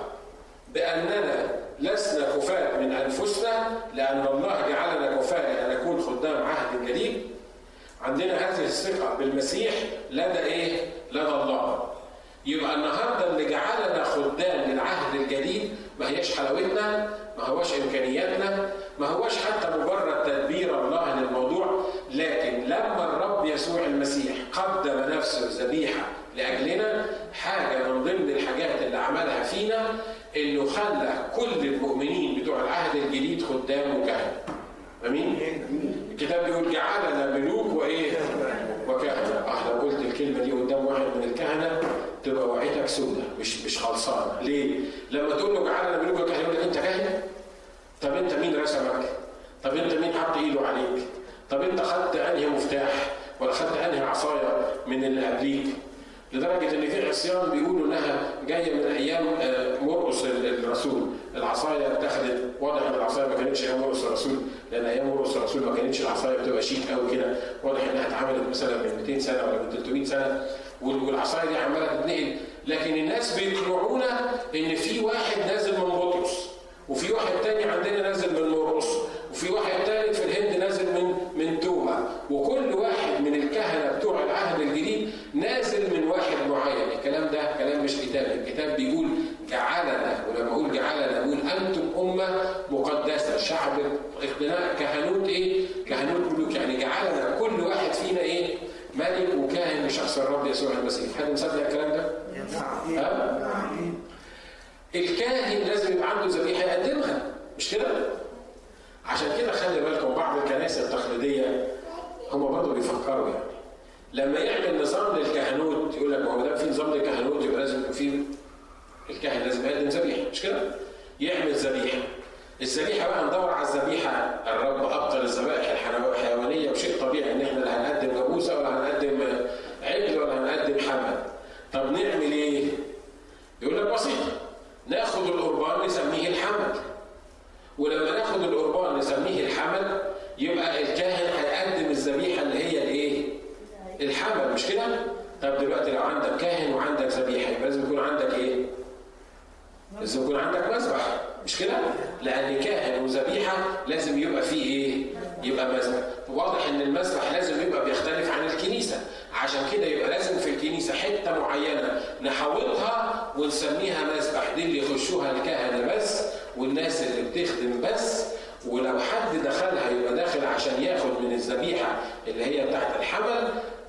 بأننا لسنا كفاة من أنفسنا لأن الله جعلنا كفاة لأن نكون خدام عهد جديد عندنا هذه الثقة بالمسيح لدى إيه؟ لدى الله يبقى النهاردة اللي جعلنا خدام للعهد الجديد ما هياش حلاوتنا ما هواش إمكانياتنا ما هواش حتى مجرد تدبير الله للموضوع لكن لما الرب يسوع المسيح قدم نفسه ذبيحة لأجلنا حاجة من ضمن الحاجات اللي عملها فينا انه خلى كل المؤمنين بتوع العهد الجديد خدام وكهنه. امين؟ الكتاب بيقول جعلنا ملوك وايه؟ وكهنه. اه لو قلت الكلمه دي قدام واحد من الكهنه تبقى وعيتك سودة مش مش خلصانه، ليه؟ لما تقول له جعلنا ملوك وكهنه يقول لك انت كاهن؟ طب انت مين رسمك؟ طب انت مين حط ايده عليك؟ طب انت خدت انهي مفتاح؟ ولا خدت انهي عصايه من اللي قبليك؟ لدرجه ان في عصيان بيقولوا انها جايه من ايام مرقس الرسول العصايه اتخذت واضح ان العصايه ما كانتش ايام مرقس الرسول لان ايام مرقس الرسول ما كانتش العصايه بتبقى شيك قوي كده واضح انها اتعملت مثلا من 200 سنه ولا من 300 سنه والعصايه دي عماله تتنقل لكن الناس بيقنعونا ان في واحد نازل من بطرس وفي واحد تاني عندنا نازل من مرقس وفي واحد تالت في الهند نازل من من توما وكل واحد من الكهنه بتوع العهد الجديد نازل من واحد معين الكلام ده كلام مش كتاب الكتاب بيقول جعلنا ولما اقول جعلنا اقول انتم امه مقدسه شعب اقتناء كهنوت ايه كهنوت ملوك يعني جعلنا كل واحد فينا ايه ملك وكاهن لشخص الرب يسوع المسيح حد مصدق الكلام ده؟ ها؟ الكاهن لازم يبقى عنده ذبيحه يقدمها مش كده؟ عشان كده خلي بالكم بعض الكنائس التقليديه هم برضه بيفكروا يعني لما يعمل نظام للكهنوت يقول لك ما هو ما دام في نظام للكهنوت يبقى لازم يكون في الكاهن لازم يقدم ذبيحه مش كده؟ يعمل ذبيحه الذبيحه بقى ندور على الذبيحه الرب ابطل الذبائح الحيوانيه وشيء طبيعي ان احنا لا هنقدم جاموسه ولا هنقدم عجل ولا هنقدم حمل طب نعمل ايه؟ يقول لك بسيطه ناخد القربان نسميه الحمل ولما ناخد القربان نسميه الحمل يبقى الكاهن هيقدم الذبيحه اللي هي الايه؟ الحمل مش كده؟ طب دلوقتي لو عندك كاهن وعندك ذبيحه يبقى لازم يكون عندك ايه؟ لازم يكون عندك مذبح مش كده؟ لأن كاهن وذبيحة لازم يبقى فيه إيه؟ يبقى مذبح، واضح إن المذبح لازم يبقى بيختلف عن الكنيسة، عشان كده يبقى لازم في الكنيسة حتة معينة نحوطها ونسميها مذبح، دي اللي يخشوها الكهنة بس والناس اللي بتخدم بس ولو حد دخلها يبقى داخل عشان ياخد من الذبيحة اللي هي بتاعت الحمل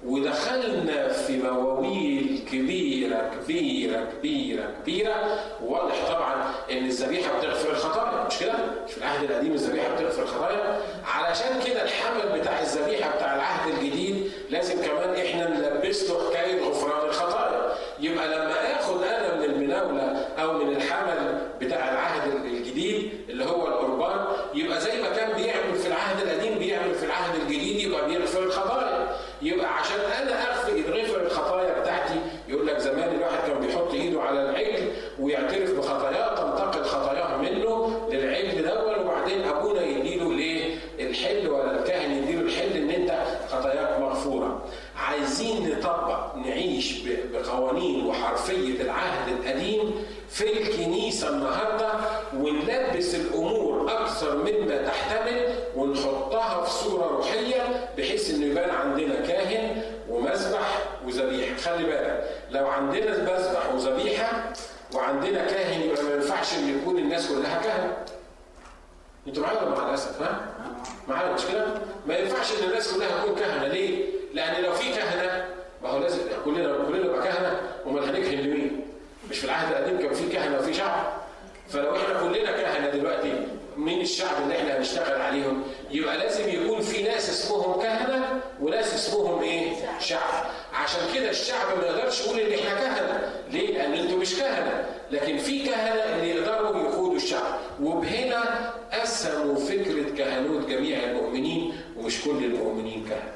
ودخلنا في مواويل كبيرة كبيرة كبيرة كبيرة وواضح طبعا ان الذبيحة بتغفر الخطايا مش كده؟ مش في العهد القديم الذبيحة بتغفر الخطايا علشان كده الحمل بتاع الذبيحة بتاع العهد الجديد لازم كمان احنا نلبس له حكاية غفران الخطايا يبقى لما اخد انا من المناولة او من الحمل بتاع العهد الجديد اللي هو القربان يبقى زي ما كان بيعمل في العهد القديم بيعمل في العهد الجديد يبقى بيغفر الخطايا يبقى عشان انا اغفر يتغفر الخطايا بتاعتي يقول لك زمان الواحد كان بيحط ايده على العجل ويعترف بخطاياه تنتقل خطاياه منه للعجل دول وبعدين ابونا يديله الايه؟ الحل ولا الكاهن يديله الحل ان انت خطاياك مغفوره. عايزين نطبق نعيش بقوانين وحرفيه العهد القديم في الكنيسه النهارده ونلبس الامور اكثر مما تحتمل ونحطها في صوره روحيه بحيث انه يبان عندنا كاهن ومذبح وذبيحه، خلي بالك لو عندنا مذبح وذبيحه وعندنا كاهن يبقى ما ينفعش ان يكون الناس كلها كهنه. انتوا معايا ولا مع الاسف ها؟ معايا مش كده؟ ما ينفعش ان الناس كلها تكون كهنه ليه؟ لان لو في كهنه ما هو لازم كلنا كلنا نبقى كهنه امال هنكهن لمين؟ مش في العهد القديم كان في كهنه وفي شعب فلو احنا كلنا كهنه دلوقتي مين الشعب اللي احنا هنشتغل عليهم؟ يبقى لازم يكون في ناس اسمهم كهنه وناس اسمهم ايه؟ شعب. عشان كده الشعب ما يقدرش يقول ان احنا كهنه، ليه؟ لان انتوا مش كهنه، لكن في كهنه اللي يقدروا يقودوا الشعب، وبهنا قسموا فكره كهنوت جميع المؤمنين ومش كل المؤمنين كهنه.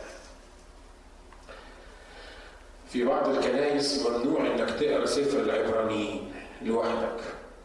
في بعض الكنائس ممنوع انك تقرا سفر العبرانيين لوحدك.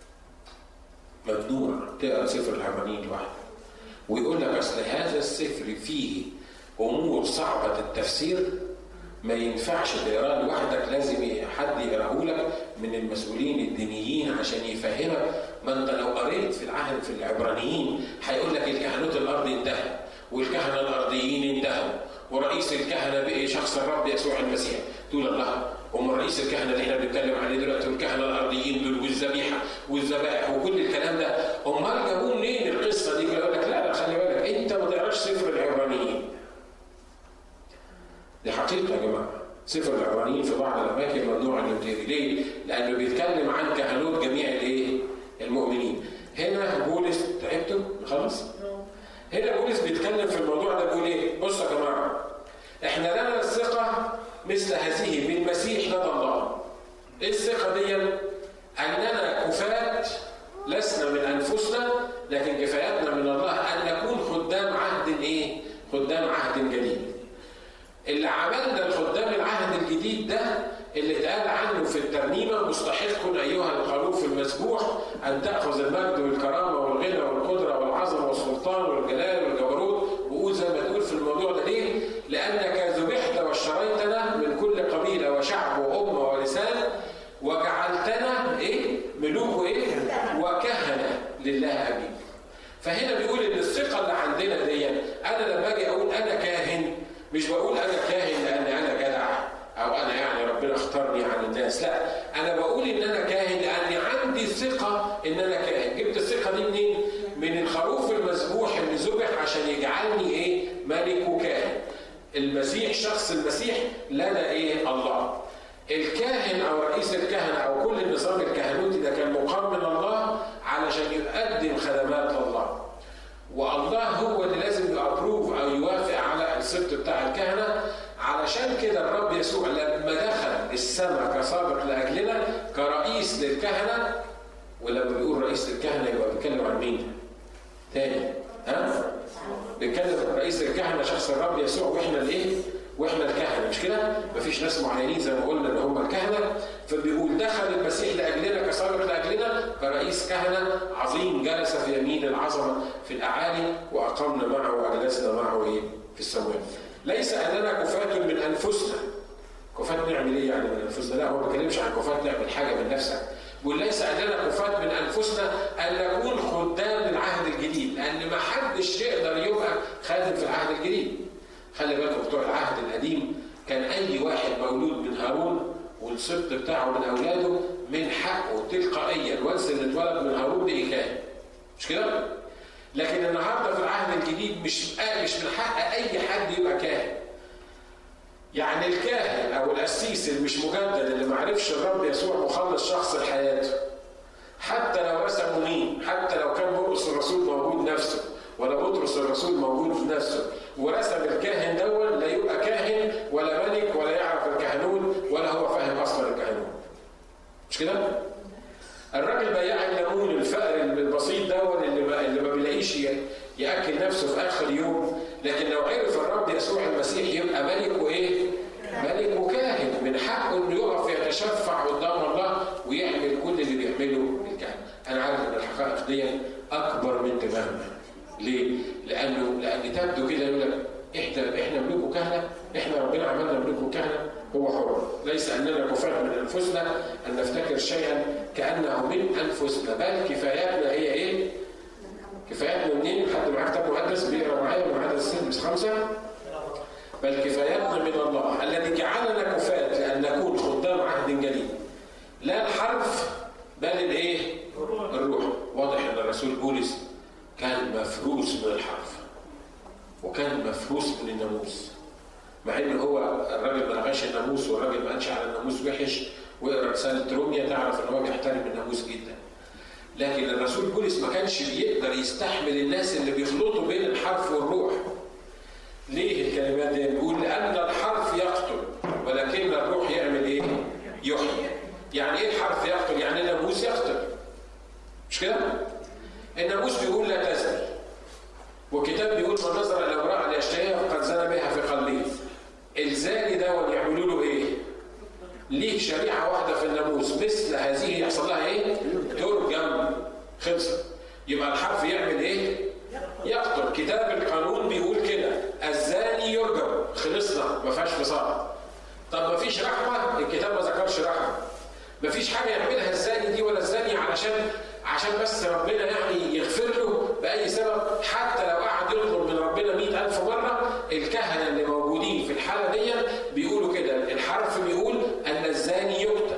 ممنوع تقرا سفر العبرانيين لوحدك. ويقول لك اصل هذا السفر فيه امور صعبه التفسير ما ينفعش تقراه لوحدك لازم حد يقراه لك من المسؤولين الدينيين عشان يفهمك ما انت لو قريت في العهد في العبرانيين هيقول لك الكهنوت الارضي انتهى والكهنه الارضيين انتهوا ورئيس الكهنه بقي شخص الرب يسوع المسيح تقول الله هم رئيس الكهنه اللي احنا بنتكلم عليه دلوقتي والكهنه الارضيين دول والذبيحه والذبائح وكل الكلام ده امال جابوه منين القصه دي؟ يقول لك لا لا خلي بالك انت ما تقراش سفر العبرانيين. دي حقيقه يا جماعه. سفر العبرانيين في بعض الاماكن ممنوع انه يتقري ليه؟ لانه بيتكلم عن كهنوت جميع الايه؟ المؤمنين. هنا بولس تعبتوا؟ خلاص؟ هنا بولس بيتكلم في الموضوع ده بيقول ايه؟ بصوا يا جماعه احنا لنا الثقه مثل هذه بالمسيح لدى الله. ايه الثقه دي؟ اننا كفاة لسنا من انفسنا لكن كفايتنا من الله ان نكون خدام عهد ايه؟ خدام عهد جديد. اللي عملنا الخدام العهد الجديد ده اللي اتقال عنه في الترنيمه مستحق ايها الخروف المذبوح ان تاخذ المجد والكرامه والغنى والقدره والعظمه والسلطان والجلال والجبروت وقول زي ما تقول في الموضوع ده ليه؟ لانك ذبحت واشتريتنا من كل قبيله وشعب وامه ولسان وجعلتنا ايه؟ ملوك وايه؟ وكهنه لله ابيك. فهنا بيقول ان الثقه اللي عندنا دي انا لما اجي اقول انا كاهن مش بقول انا كاهن لان انا جدع او انا يعني ربنا اختارني عن الناس لا انا بقول ان انا كاهن لاني عندي ثقه ان انا كاهن جبت الثقه دي منين من الخروف المذبوح اللي ذبح عشان يجعلني ايه ملك وكاهن المسيح شخص المسيح لنا ايه الله الكاهن او رئيس الكهنه او كل النظام الكهنوتي ده كان مقام من الله علشان يقدم خدمات لله والله هو اللي لازم يابروف او يوافق على السبت بتاع الكهنه علشان كده الرب يسوع لما دخل السماء كسابق لاجلنا كرئيس للكهنه ولما بيقول رئيس للكهنه يبقى بيتكلم عن مين؟ تاني ها؟ بيتكلم رئيس الكهنه شخص الرب يسوع واحنا الايه؟ واحنا الكهنه مش كده؟ مفيش ناس معينين زي ما قلنا ان هم الكهنه فبيقول دخل المسيح لاجلنا كسابق لاجلنا كرئيس كهنه عظيم جلس في يمين العظمه في الاعالي واقمنا معه واجلسنا معه ايه؟ في السماء. ليس اننا كفاة من انفسنا. كفاة نعمل ايه يعني من انفسنا؟ لا هو ما بيتكلمش عن كفاة نعمل حاجه من نفسك. بيقول ليس اننا كفاة من انفسنا ان نكون خدام العهد الجديد، لان ما حدش يقدر يبقى خادم في العهد الجديد. خلي بالكم بتوع العهد القديم كان اي واحد مولود من هارون والسبط بتاعه من اولاده من حقه تلقائيا وانس اللي اتولد من هارون بقي كاهن. مش كده؟ لكن النهارده في العهد الجديد مش مش من حق اي حد يبقى كاهن. يعني الكاهن او القسيس اللي مش مجدد اللي ما عرفش الرب يسوع مخلص شخص لحياته حتى لو رسموا مين حتى لو كان بطرس الرسول موجود نفسه ولا بطرس الرسول موجود في نفسه ورسم الكاهن دول لا يبقى كاهن ولا ملك ولا يعرف الكهنون ولا هو فاهم اصلا الكهنون مش كده؟ الراجل بياع الليمون الفقر البسيط دون اللي ما, اللي ما بيلاقيش ياكل نفسه في اخر يوم لكن لو عرف الرب يسوع المسيح يبقى ملك وايه؟ ملك وكاهن من حقه انه يقف يتشفع قدام الله ويعمل كل اللي بيعمله الكاهن. انا عارف ان الحقائق دي اكبر من تمامها. ليه؟ لانه لان تبدو كده يقول لك احنا احنا ملوك كهنه احنا ربنا عملنا ملوك كهنه هو حر ليس اننا كفاة من انفسنا ان نفتكر شيئا كانه من انفسنا بل كفاياتنا هي ايه؟ كفاياتنا منين؟ حد معاه كتاب مقدس بيقرا معايا من عدد السادس خمسه بل كفاياتنا من الله الذي جعلنا كفاة لان نكون خدام عهد جديد لا الحرف بل الايه؟ الروح واضح ان الرسول بولس كان مفروس من الحرف وكان مفروس من الناموس مع ان هو الراجل ما لغاش الناموس والراجل ما قالش على الناموس وحش واقرا رساله روميا تعرف ان هو بيحترم الناموس جدا لكن الرسول بولس ما كانش بيقدر يستحمل الناس اللي بيخلطوا بين الحرف والروح ليه الكلمات دي بيقول لان الحرف يقتل ولكن الروح يعمل ايه يحيي يعني ايه الحرف يقتل يعني الناموس يقتل مش كده الناموس بيقول لا تزني والكتاب بيقول من نظر الى امراه ليشتهيها فقد زنى بها في قلبه الزاني ده يعملوا له ايه؟ ليه شريعه واحده في الناموس مثل هذه يحصل لها ايه؟ ترجم خلصت يبقى الحرف يعمل ايه؟ يقتل كتاب القانون بيقول كده الزاني يرجم خلصنا ما فيهاش فصال طب ما فيش رحمه الكتاب ما ذكرش رحمه ما فيش حاجه يعملها الزاني دي ولا الزاني علشان عشان بس ربنا يعني يغفر له بأي سبب حتى لو قعد يطلب من ربنا مئة ألف مرة الكهنة اللي موجودين في الحالة دي بيقولوا كده الحرف بيقول أن الزاني يقتل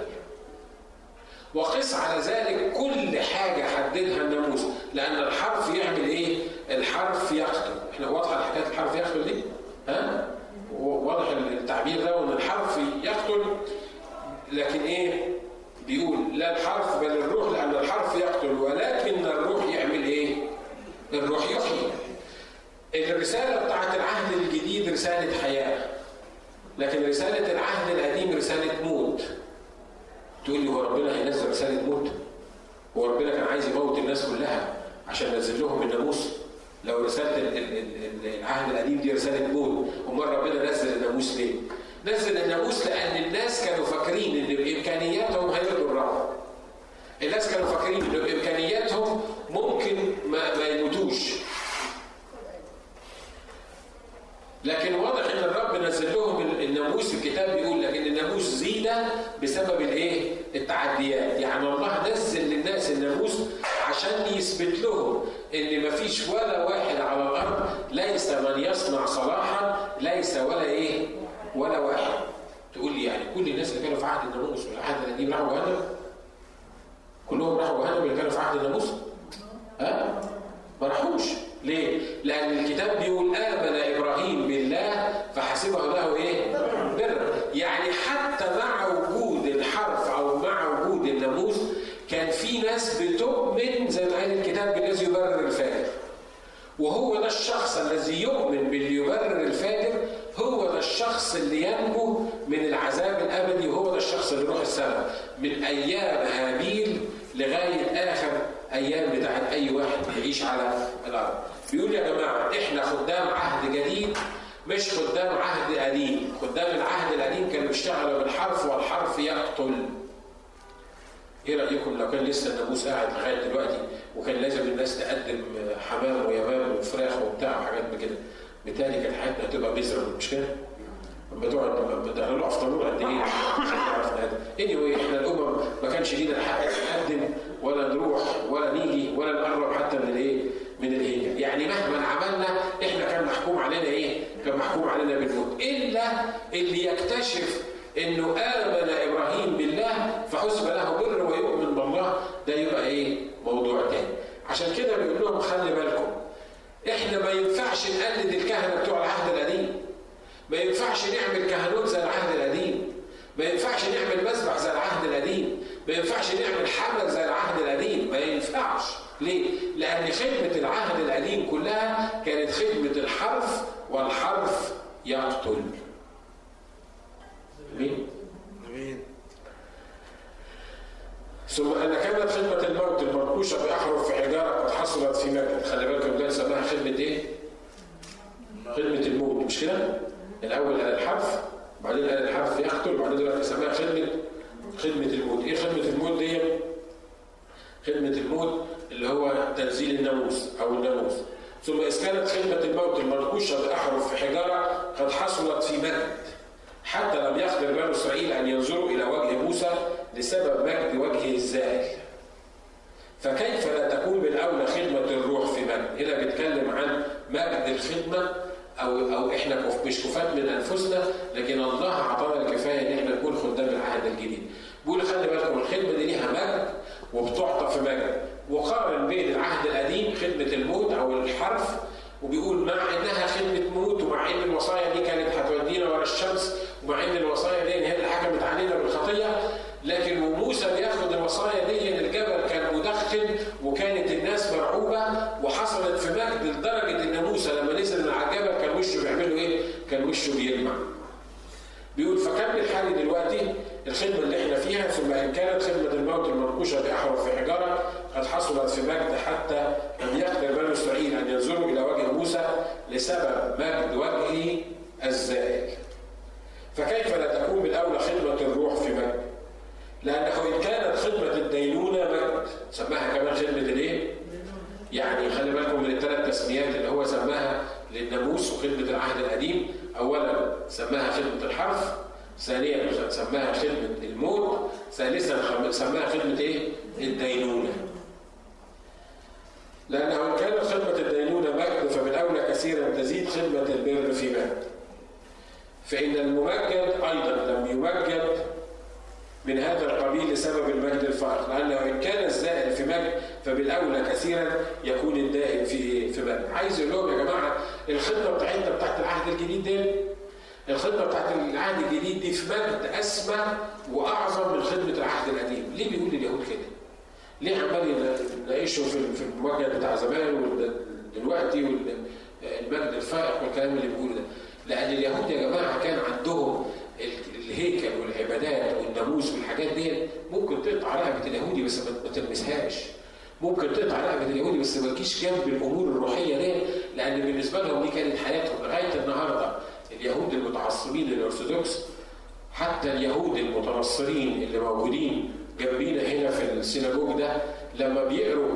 وقس على ذلك كل حاجة حددها الناموس لأن الحرف يعمل إيه؟ الحرف يقتل احنا واضحة حكاية الحرف يقتل دي؟ ها؟ واضح التعبير ده وان الحرف يقتل لكن ايه؟ بيقول لا الحرف بل الروح لأن الحرف يقتل ولكن الروح يعمل إيه؟ الروح يحيي. الرسالة بتاعت العهد الجديد رسالة حياة. لكن رسالة العهد القديم رسالة موت. تقول لي هو ربنا هينزل رسالة موت؟ هو ربنا كان عايز يموت الناس كلها عشان ينزل لهم الناموس؟ لو رسالة العهد القديم دي رسالة موت، أمال ربنا نزل الناموس ليه؟ نزل الناموس لان الناس كانوا فاكرين ان بامكانياتهم هيرضوا الرب. الناس كانوا فاكرين ان بامكانياتهم ممكن ما, ما يموتوش. لكن واضح ان الرب نزل لهم الناموس الكتاب بيقول لكن الناموس زيد بسبب الايه؟ التعديات، يعني الله نزل للناس الناموس عشان يثبت لهم ان مفيش ولا واحد على الارض ليس من يصنع صلاحا ليس ولا ايه؟ ولا واحد تقول لي يعني كل الناس اللي كانوا في عهد الناموس والعهد القديم راحوا جهنم؟ كلهم راحوا جهنم اللي كانوا في عهد الناموس؟ ها؟ ما راحوش ليه؟ لأن الكتاب بيقول آمن إبراهيم بالله فحسبه له إيه؟ بر يعني حتى مع وجود الحرف أو مع وجود الناموس كان في ناس بتؤمن زي ما قال الكتاب بالذي يبرر الفاجر وهو ده الشخص الذي يؤمن باللي يبرر الفاجر هو ده الشخص اللي ينجو من العذاب الابدي وهو ده الشخص اللي يروح السماء من ايام هابيل لغايه اخر ايام بتاعت اي واحد يعيش على الارض. بيقول يا جماعه احنا خدام عهد جديد مش خدام عهد قديم، خدام العهد القديم كانوا بيشتغلوا بالحرف والحرف يقتل. ايه رايكم لو كان لسه الناموس قاعد لغايه دلوقتي وكان لازم الناس تقدم حمام ويمام وفراخ وبتاع وحاجات كده بالتالي كانت حياتنا هتبقى ميزربل مش كده؟ لما تقعد لما تعملوا افطار قد ايه عشان نعرف نقدم. اني anyway احنا الامم ما كانش لينا الحق نقدم ولا نروح ولا نيجي ولا نقرب حتى من الايه؟ من الهجره، يعني مهما عملنا احنا كان محكوم علينا ايه؟ كان محكوم علينا بالموت، الا اللي يكتشف انه امن ابراهيم بالله فحسب له بر ويؤمن بالله ده يبقى ايه؟ موضوع تاني. عشان كده بيقول لهم خلي بالكم احنا ما ينفعش نقلد الكهنه بتوع العهد القديم ما ينفعش ينفعش نعمل كهنوت زي العهد القديم ما ينفعش نعمل مسبح زي العهد القديم ما ينفعش نعمل حمل زي العهد القديم ما ينفعش ليه؟ لأن خدمة العهد القديم كلها كانت خدمة الحرف والحرف يقتل مين؟ مين؟ ثم أن كانت خدمة الموت المنقوشة بأحرف في حجارة قد حصلت في مكة خلي بالكم ده سماها خدمة إيه؟ خدمة الموت مش كده؟ الأول قال الحرف بعدين قال الحرف يقتل وبعدين دلوقتي سماها خدمة خدمة الموت إيه خدمة الموت دي؟ خدمة الموت اللي هو تنزيل الناموس أو الناموس ثم إذ كانت خدمة الموت المنقوشة بأحرف في حجارة قد حصلت في مجد حتى لم يقدر بنو إسرائيل أن ينظروا إلى وجه موسى لسبب مجد وجهه الزائل فكيف لا تكون بالأولى خدمة الروح في مجد هنا بيتكلم عن مجد الخدمة أو أو إحنا مش كفاة من أنفسنا لكن الله أعطانا الكفاية إن إحنا نكون خدام العهد الجديد بيقول خلي بالكم الخدمة دي ليها مجد وبتعطى في مجد وقارن بين العهد القديم خدمة الموت أو الحرف وبيقول مع انها خدمه موت ومع ان الوصايا دي كانت هتودينا ورا الشمس ومع ان الوصايا دي هي اللي حكمت علينا بالخطيه لكن وموسى بياخد الوصايا دي الجبل كان مدخن وكانت الناس مرعوبه وحصلت في مجد لدرجه ان موسى لما نزل من على الجبل كان وشه بيعملوا ايه؟ كان وشه بيلمع. بيقول فكمل حالي دلوقتي الخدمة اللي احنا فيها ثم إن كانت خدمة الموت المنقوشة بأحرف في حجارة قد حصلت في مجد حتى لم يقدر بنو إسرائيل أن ينظروا إلى وجه موسى لسبب مجد وجهه الزائل. فكيف لا تكون بالأولى خدمة الروح في مجد؟ لأنه إن كانت خدمة الدينونة مجد سماها كمان خدمة الإيه؟ يعني خلي بالكم من الثلاث تسميات اللي هو سماها للناموس وخدمة العهد القديم أولا سماها خدمة الحرف ثانيا سماها خدمة الموت ثالثا سماها خدمة ايه؟ الدينونة لأنه إن كانت خدمة الدينونة مجد فبالأولى كثيرا تزيد خدمة البر في مجد فإن الممجد أيضا لم يمجد من هذا القبيل لسبب المجد الفائق لأنه إن كان الزائل في مجد فبالأولى كثيرا يكون الدائم في في مجد عايز يقول لهم يا جماعة الخدمة بتاعتنا بتاعت العهد الجديد دي الخدمة بتاعت العهد الجديد دي في مجد أسمى وأعظم من خدمة العهد القديم ليه بيقول اليهود كده؟ ليه عمال يناقشوا في في المواجهة بتاع زمان ودلوقتي والمجد الفائق والكلام اللي بيقوله ده؟ لأن اليهود يا جماعة كان عندهم الهيكل والعبادات والناموس والحاجات دي ممكن تقطع رقبة اليهودي بس ما تلمسهاش. ممكن تقطع رقبة اليهودي بس ما تجيش جنب الأمور الروحية دي لأن بالنسبة لهم دي كانت حياتهم لغاية النهارده اليهود المتعصبين الأرثوذكس حتى اليهود المتنصرين اللي موجودين جنبينا هنا في السيناجوج ده لما بيقروا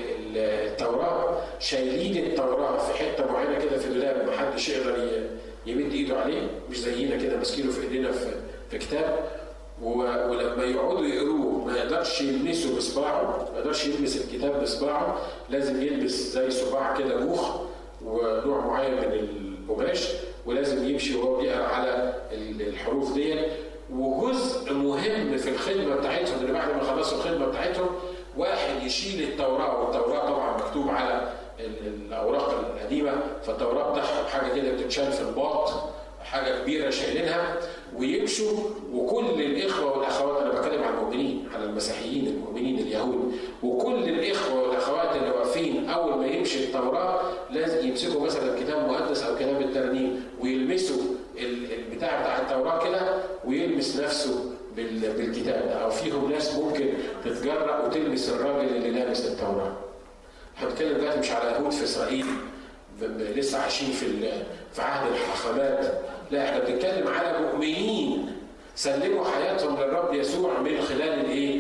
التوراة شايلين التوراة في حتة معينة كده في الدولاب محدش يقدر يمد ايده عليه مش زينا كده ماسكينه في ايدينا في, في كتاب ولما يقعدوا يقروه ما يقدرش يلمسه بصباعه ما يقدرش يلمس الكتاب بصباعه لازم يلبس زي صباع كده موخ ونوع معين من القماش ولازم يمشي وهو بيقرا على الحروف دي وجزء مهم في الخدمه بتاعتهم اللي بعد ما خلصوا الخدمه بتاعتهم واحد يشيل التوراه والتوراه طبعا مكتوب على الاوراق القديمه فالتوراه بتاعهم حاجه كده بتتشال في الباط حاجه كبيره شايلينها ويمشوا وكل الاخوه والاخوات انا بتكلم عن المؤمنين على المسيحيين المؤمنين اليهود وكل الاخوه والاخوات اللي واقفين اول ما يمشي التوراه لازم يمسكوا مثلا كتاب مقدس او كتاب الترنيم ويلمسوا البتاع بتاع التوراه كده ويلمس نفسه بالكتاب ده او فيهم ناس ممكن تتجرأ وتلمس الراجل اللي لابس التوراه. احنا بنتكلم دلوقتي مش على يهود في اسرائيل لسه عايشين في في عهد الحاخامات لا احنا بنتكلم على مؤمنين سلموا حياتهم للرب يسوع من خلال الايه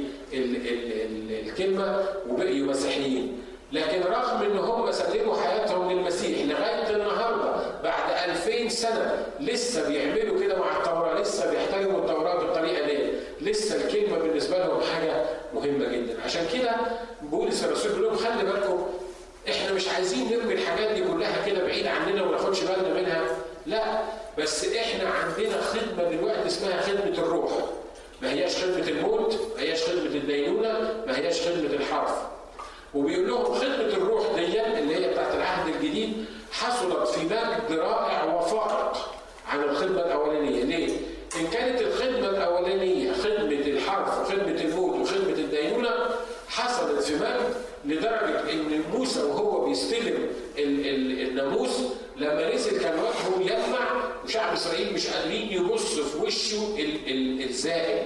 الكلمه وبقيوا مسيحيين لكن رغم ان هم سلموا حياتهم للمسيح لغايه النهارده بعد 2000 سنه لسه بيعملوا كده مع التوراه لسه بيحترموا التوراه بالطريقه دي لسه الكلمه بالنسبه لهم حاجه مهمه جدا عشان كده بولس الرسول بيقول لهم خلي بالكم احنا مش عايزين نرمي الحاجات دي كلها كده بعيد عننا وما ناخدش بالنا منها لا بس احنا عندنا خدمه دلوقتي اسمها خدمه الروح ما هياش خدمه الموت ما هياش خدمه الدينونه ما هياش خدمه الحرف وبيقول لهم خدمه الروح دي اللي هي بتاعت العهد الجديد حصلت في مجد رائع وفائق عن الخدمه الاولانيه ليه؟ ان كانت الخدمه الاولانيه خدمه الحرف وخدمه الموت وخدمه الدينونه حصلت في مجد لدرجه ان موسى وهو بيستلم الناموس لما نزل كان وجهه يلمع وشعب اسرائيل مش قادرين يبصوا في وشه الزائل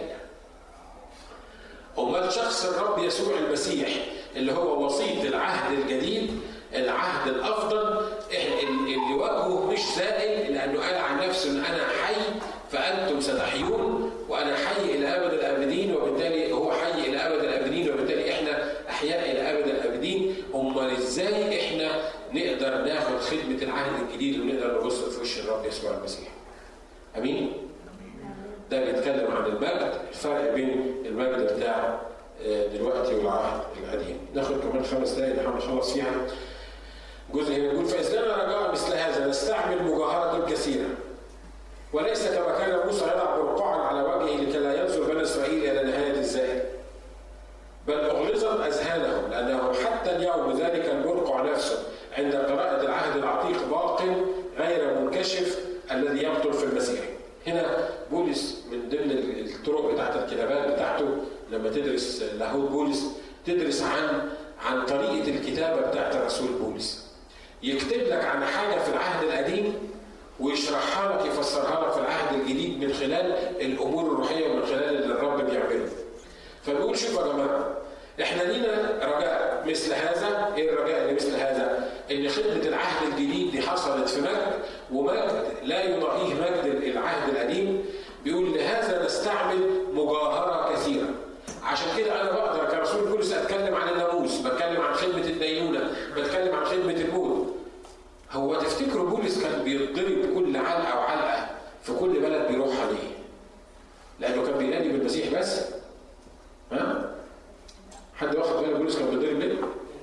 امال شخص الرب يسوع المسيح اللي هو وسيط العهد الجديد العهد الافضل اللي وجهه مش زائل لانه قال عن نفسه ان انا حي فانتم ستحيون وانا حي الى ابد الابدين وبالتالي هو حي الى ابد الابدين وبالتالي احنا احياء الى ابد الابدين امال ازاي احنا نقدر ناخد خدمه العهد الجديد ونقدر نبص في وش الرب يسوع المسيح امين ده بيتكلم عن المجد الفرق بين المجد بتاع آه، دلوقتي والعهد القديم ناخد كمان خمس دقائق نحاول نخلص فيها جزء هنا يقول فإذ لنا رجاء مثل هذا نستعمل مجاهرة كثيرة وليس كما كان موسى يضع برقعا على وجهه لكي لا ينظر بني إسرائيل إلى نهاية الزائد بل أغلظت أذهانهم لأنه حتى اليوم ذلك البرقع نفسه عند قراءة العهد العتيق باق غير منكشف الذي يبطل في المسيح هنا بولس من ضمن الطرق بتاعت الكتابات بتاعته لما تدرس لاهوت بولس تدرس عن عن طريقه الكتابه بتاعت الرسول بولس يكتب لك عن حاجه في العهد القديم ويشرحها لك يفسرها لك في العهد الجديد من خلال الامور الروحيه ومن خلال اللي الرب بيعمله فبيقول شوفوا يا جماعه احنا لينا رجاء مثل هذا ايه الرجاء اللي مثل هذا ان خدمه العهد الجديد دي حصلت في مجد ومجد لا يضاهيه مجد العهد القديم بيقول لهذا نستعمل مجاهره كثيره عشان كده انا بقدر كرسول بولس اتكلم عن الناموس بتكلم عن خدمه الدينونه بتكلم عن خدمه الموت هو تفتكروا بولس كان بيتضرب كل علقه وعلقه في كل بلد بيروحها ليه؟ لانه كان بينادي بالمسيح بس ها؟ حد واخد باله بولس كان بيتضرب ليه؟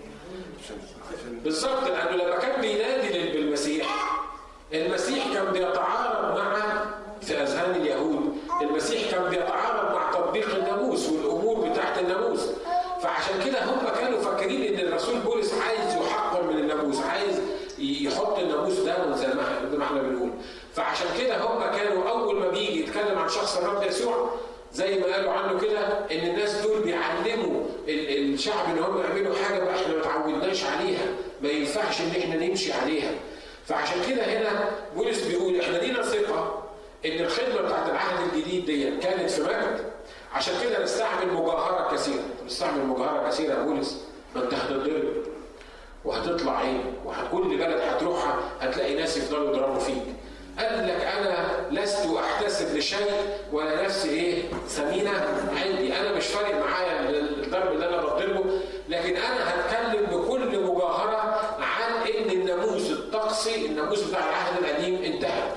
بالظبط لانه لما كان بينادي بالمسيح المسيح كان بيتعارض مع في اذهان اليهود المسيح كان بيتعارض مع تطبيق الناموس والامور بتاعت الناموس فعشان كده هم كانوا فاكرين ان الرسول بولس عايز يحقر من الناموس عايز يحط الناموس داون زي ما احنا بنقول فعشان كده هم كانوا اول ما بيجي يتكلم عن شخص الرب يسوع زي ما قالوا عنه كده ان الناس دول بيعلموا الشعب ان هم يعملوا حاجه بقى احنا ما تعودناش عليها ما ينفعش ان احنا نمشي عليها فعشان كده هنا بولس بيقول احنا لينا ثقه ان الخدمه بتاعت العهد الجديد دي كانت في مجد عشان كده نستعمل مجاهره كثيره نستعمل مجاهره كثيره يا بولس ما انت هتتضرب وهتطلع عين وكل بلد هتروحها هتلاقي ناس يفضلوا يضربوا فيك قال لك انا لست احتسب لشيء ولا نفسي ايه ثمينه عندي انا مش فارق معايا الضرب اللي انا بضربه لكن انا هتكلم بكل مجاهره عن ان الناموس الطقسي الناموس بتاع العهد القديم انتهى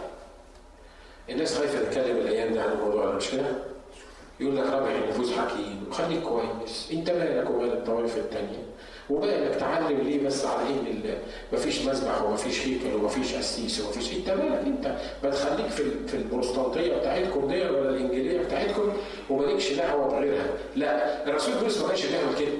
الناس خايفه تتكلم الايام دي عن الموضوع ده مش كده؟ يقول لك رابع النفوس حكيم وخليك كويس انت مالك ومال الطوائف الثانيه وبالك تعلم ليه بس على ان مفيش مسبح ومفيش هيكل ومفيش قسيس ومفيش انت مالك انت ما تخليك في في البروستانتيه بتاعتكم دي ولا الانجيليه بتاعتكم ومالكش دعوه بغيرها لا الرسول بولس ما كانش بيعمل كده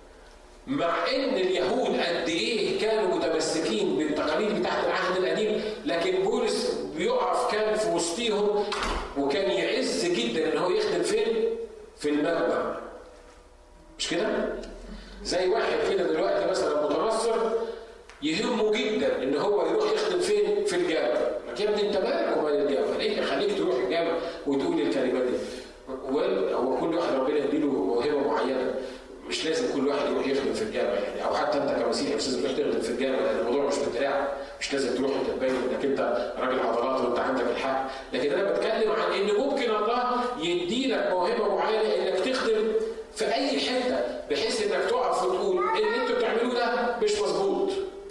مع ان اليهود قد ايه كانوا متمسكين بالتقاليد بتاعت العهد القديم لكن بولس بيقف كان في وسطيهم وكان يعز جدا ان هو يخدم فين؟ في المجمع مش كده؟ زي واحد كده دلوقتي مثلا متنصر يهمه جدا ان هو يروح يخدم فين؟ في الجامع. يا ابني انت مالك ومال الجامع؟ ايه خليك تروح الجامع وتقول الكلمات دي؟ هو كل واحد ربنا يديله موهبه معينه مش لازم كل واحد يروح يخدم في الجامع يعني او حتى انت كمسيحي مش لازم تروح تخدم في الجامع لان الموضوع مش بالدراع مش لازم تروح تبين انك انت راجل عضلات وانت عندك الحق لكن انا بتكلم عن ان ممكن الله يديلك موهبه معينه انك تخدم في اي حته بحيث انك تقف وتقول اللي انتوا بتعملوه ده مش مظبوط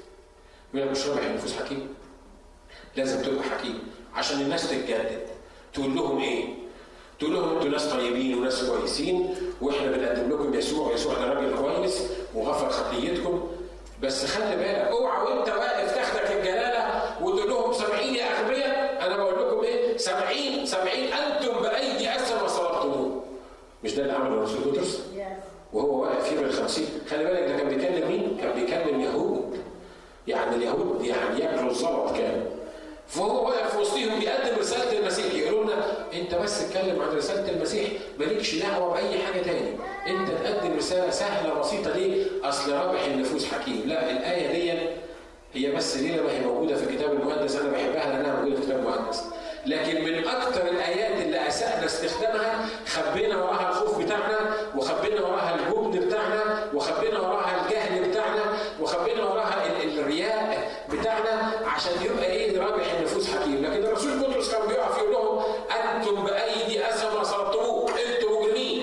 يقول مش رابح النفوس حكيم لازم تبقى حكيم عشان الناس تتجدد تقول لهم ايه؟ تقول لهم انتوا ناس طيبين وناس كويسين واحنا بنقدم لكم يسوع يسوع ده راجل كويس وغفر خطيتكم بس خلي بالك اوعى وانت واقف تاخدك الجلاله وتقول لهم سامعين يا اغبياء انا بقول لكم ايه؟ سامعين سامعين انتم بايدي اسر وصلبتموه مش ده اللي عمله الرسول بطرس؟ وهو واقف يوم الخمسين خلي بالك ده كان بيكلم مين؟ كان بيكلم يهود يعني اليهود يعني ياكلوا الزلط كانوا فهو واقف في وسطهم بيقدم رساله المسيح يقولوا لنا انت بس اتكلم عن رساله المسيح مالكش دعوه باي حاجه تاني انت تقدم رساله سهله بسيطه ليه؟ اصل رابح النفوس حكيم لا الايه دي هي بس ليه ما هي موجوده في الكتاب المقدس انا بحبها لانها موجوده في الكتاب المقدس لكن من اكثر الايات اللي اسانا استخدامها خبينا وراها الخوف بتاعنا وخبينا وراها الجبن بتاعنا وخبينا وراها الجهل بتاعنا وخبينا وراها الرياء بتاعنا عشان يبقى ايه رابح النفوس حكيم لكن الرسول بطرس كان بيقف يقول لهم انتم بايدي اسى صرتموه انتم مجرمين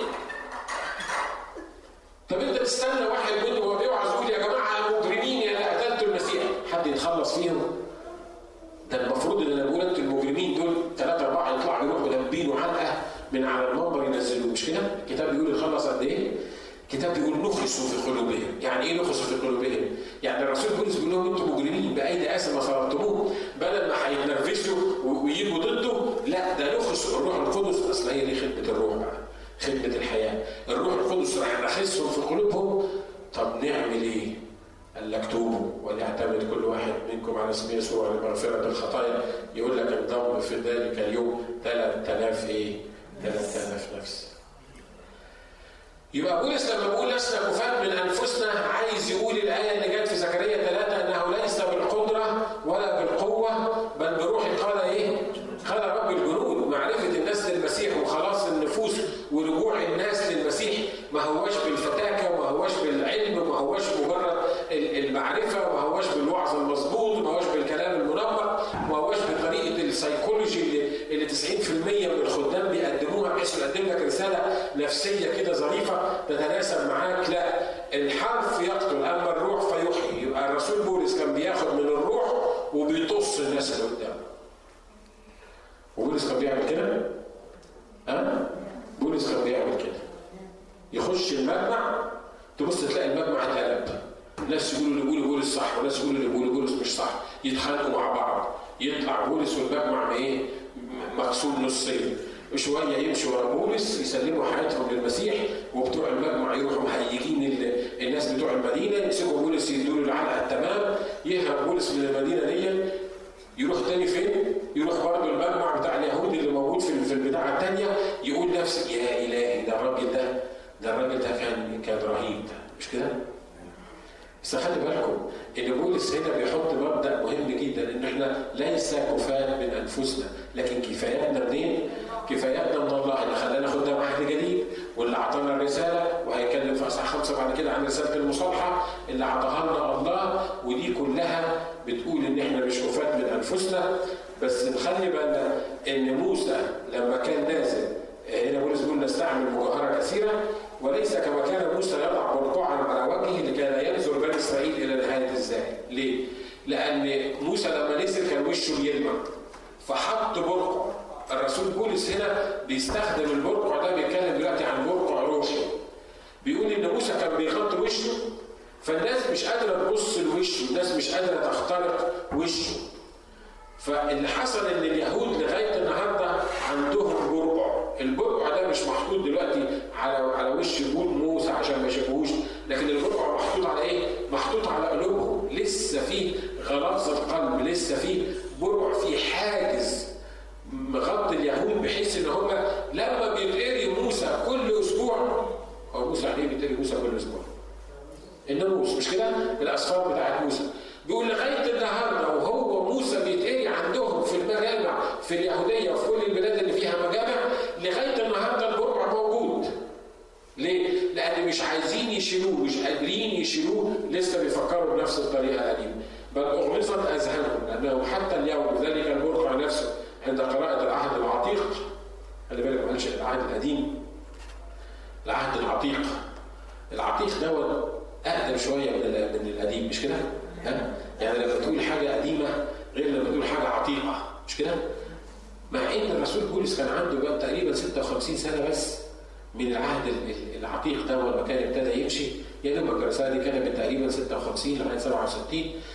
طب انت تستنى واحد منهم وهو بيوعظ يقول يا جماعه مجرمين يا قتلتوا المسيح حد يتخلص فيهم ده المفروض ان انا بقول انتوا المجرمين دول ثلاثة أربعة يطلعوا يروحوا لابينه علقة من على المنبر ينزلوه مش كده؟ الكتاب بيقول يخلص قد إيه؟ الكتاب بيقول نخسوا في قلوبهم، يعني إيه نخسوا في قلوبهم؟ يعني الرسول بولس بيقول لهم أنتم مجرمين بأيدي آسف ما صرفتموه بدل ما هيتنرفزوا ويجوا ضده لا ده نخسوا الروح القدس أصل هي دي خدمة الروح بقى خدمة الحياة الروح القدس راح ينخسهم في قلوبهم طب نعمل إيه؟ قال لك توبوا وليعتمد كل واحد منكم على اسم يسوع لمغفرة الخطايا يقول لك انضم في ذلك اليوم 3000 ايه؟ 3000 نفس. يبقى بولس لما بيقول لسنا كفاة من انفسنا عايز يقول الايه اللي جت في زكريا ثلاثه انه ليس بالقدره ولا بالقوه بل بروح قال ايه؟ قال رب الجنود معرفه الناس للمسيح وخلاص النفوس ورجوع الناس للمسيح ما هواش بالفتاكه وما هواش بالعلم وما هواش مجرد المعرفه وما هواش بالوعظ المظبوط وما هواش بالكلام المنمق وما هواش بطريقه السيكولوجي اللي, اللي 90% من الخدام بيقدموها بحيث يقدم لك رساله نفسيه كده ظريفه تتناسب معاك لا الحرف يقتل اما الروح فيحيي يبقى الرسول بولس كان بياخد من الروح وبيطص الناس اللي قدامه وبولس كان بيعمل كده؟ ها؟ بولس كان بيعمل كده يخش المجمع تبص تلاقي المجمع اتقلب ناس يقولوا اللي بيقولوا بولس صح وناس يقولوا اللي بيقولوا بولس مش صح يتخانقوا مع بعض يطلع بولس والمجمع ايه مقسوم نصين شويه يمشوا ورا بولس يسلموا حياتهم للمسيح وبتوع المجمع يروحوا مهيجين الناس بتوع المدينه يمسكوا بولس يدوا له العلقه التمام يهرب بولس من المدينه دي يروح تاني فين؟ يروح برضه المجمع بتاع اليهود اللي موجود في في البتاعه الثانيه يقول نفس يا الهي ده الراجل ده ده الراجل ده كان كان رهيب مش كده؟ بس خلي بالكم ان بولس هنا بيحط مبدا مهم جدا ان احنا ليس كفاة من انفسنا لكن كفاياتنا منين؟ كفاياتنا من الله اللي خلانا خدام عهد جديد واللي اعطانا الرساله وهيتكلم في اصحاح خمسه بعد كده عن رساله المصالحه اللي اعطاها لنا الله ودي كلها بتقول ان احنا مش كفاة من انفسنا بس نخلي بالنا ان موسى لما كان نازل هنا بولس بيقول نستعمل مجوهره كثيره وليس كما كان موسى يضع برقعا على وجهه لكي ينظر بني اسرائيل الى نهايه الزاهد، ليه؟ لان موسى لما نزل كان وشه بيلمع فحط برقع الرسول بولس هنا بيستخدم البرقع ده بيتكلم دلوقتي عن برقع روحي بيقول ان موسى كان بيغطي وشه فالناس مش قادره تبص لوشه الناس مش قادره تخترق وشه فاللي حصل ان اليهود لغايه النهارده عندهم برقع البرقع ده مش محطوط دلوقتي على على وش بود موسى عشان ما يشوفوش لكن البرقع محطوط على ايه محطوط على قلوبهم لسه في غلاظه قلب لسه في برقع في حاجز مغطي اليهود بحيث ان هم لما بيتقري موسى كل اسبوع هو موسى عليه بيتقري موسى كل اسبوع الناموس مش كده الاسفار بتاعت موسى بيقول لغايه النهارده وهو موسى بيتقري عندهم في المجامع في اليهوديه وفي كل البلاد اللي فيها مجامع لغايه النهارده البرقع موجود. ليه؟ لان مش عايزين يشيلوه مش قادرين يشيلوه لسه بيفكروا بنفس الطريقه القديمه. بل اغمصت اذهانهم لانه حتى اليوم ذلك البرقع نفسه عند قراءه العهد العتيق خلي بالك ما قالش العهد القديم العهد العتيق العتيق دوت اقدم شويه من من القديم مش كده؟ ها؟ يعني لما تقول حاجه قديمه غير لما تقول حاجه عتيقه مش كده؟ مع ان الرسول بولس كان عنده بقى تقريبا 56 سنه بس من العهد العتيق ده لما كان ابتدى يمشي يا دوبك الرساله دي كانت تقريبا 56 لغايه 67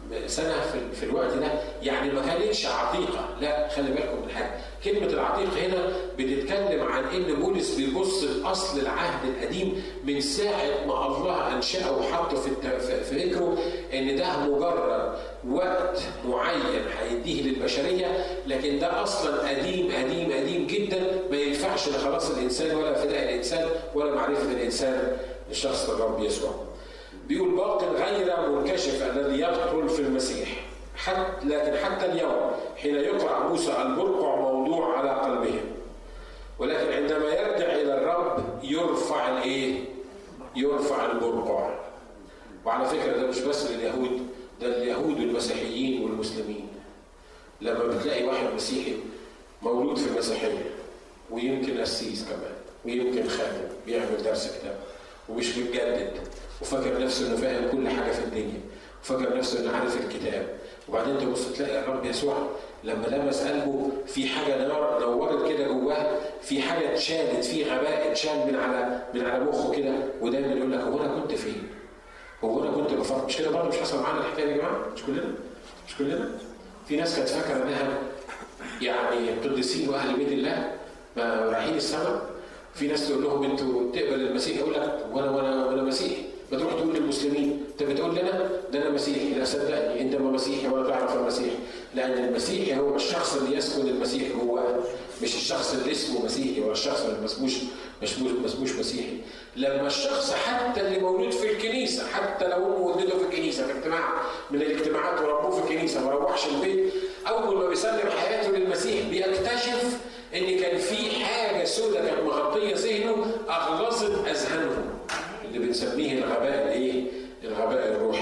سنه في, في الوقت ده يعني ما كانتش عتيقه لا خلي بالكم من حاجه كلمه العتيق هنا بتتكلم عن ان بولس بيبص لاصل العهد القديم من ساعه ما الله انشاه وحطه في في فكره ان ده مجرد وقت معين هيديه للبشريه لكن ده اصلا قديم قديم قديم جدا ما ينفعش لخلاص الانسان ولا فداء الانسان ولا معرفه الانسان لشخص الرب يسوع. بيقول باق غير منكشف الذي يدخل في المسيح حتى لكن حتى اليوم حين يقرأ موسى البرقع موضوع على قلبهم ولكن عندما يرجع إلى الرب يرفع الإيه؟ يرفع البرقع وعلى فكرة ده مش بس لليهود ده اليهود والمسيحيين والمسلمين لما بتلاقي واحد مسيحي مولود في المسيحية ويمكن قسيس كمان ويمكن خادم بيعمل درس كتاب ومش متجدد وفاكر نفسه انه فاهم كل حاجه في الدنيا وفاكر نفسه انه عارف الكتاب وبعدين تبص تلاقي الرب يسوع لما لمس قلبه في حاجه نورت كده جواه في حاجه اتشالت في غباء اتشال من على من على مخه كده ودايما يقول لك هو انا كنت فين؟ هو انا كنت بفكر مش كده برضه مش حصل معانا الحكايه دي يا جماعه؟ مش كلنا؟ مش كلنا؟ في ناس كانت فاكره انها يعني قديسين واهل بيت الله رايحين السماء في ناس تقول لهم انتوا تقبل المسيح يقول لك وانا وانا وانا مسيحي ما تروح تقول للمسلمين انت بتقول لنا ده انا مسيحي لا صدقني انت ما مسيحي ولا تعرف المسيح لان المسيحي هو الشخص اللي يسكن المسيح جواه مش الشخص اللي اسمه مسيحي ولا الشخص اللي مسموش مش مسموش مسيحي لما الشخص حتى اللي مولود في الكنيسه حتى لو امه ولده في الكنيسه في اجتماع من الاجتماعات وربوه في الكنيسه ما روحش البيت اول ما بيسلم حياته للمسيح بيكتشف ان كان في حاجه سوداء كانت مغطيه ذهنه اغلظت اذهانهم اللي بنسميه الغباء الايه؟ الغباء الروحي.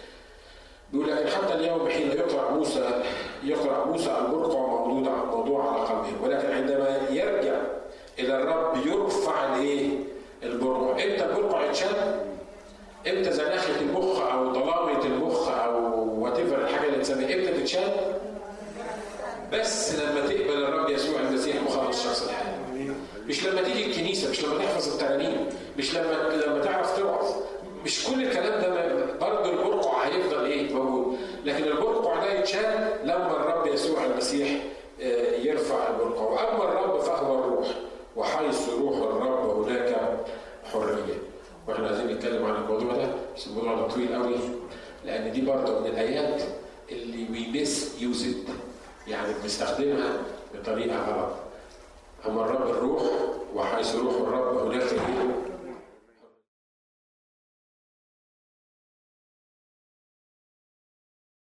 بيقول لكن حتى اليوم حين يقرا موسى يقرا موسى البرقع موضوع موضوع على قلبه ولكن عندما يرجع الى الرب يرفع الايه؟ البرقع، امتى البرقع يتشال؟ امتى زناخه المخ او ظلامه المخ او وات الحاجه اللي تسميها امتى تتشال؟ بس لما تقبل الرب يسوع المسيح مخلص شخص الحياه. مش لما تيجي الكنيسه مش لما تحفظ الترانيم مش لما لما تعرف توعظ مش كل الكلام ده برضه البرقع هيفضل ايه موجود لكن البرقع ده يتشال لما الرب يسوع المسيح يرفع البرقع واما الرب فهو الروح وحيث روح الرب هناك حريه واحنا عايزين نتكلم عن الموضوع ده بس الموضوع ده طويل قوي لان دي برضه من الايات اللي وي ميس يوز يعني بنستخدمها بطريقه غلط اما الرب الروح وحيث روح الرب هناك ايه؟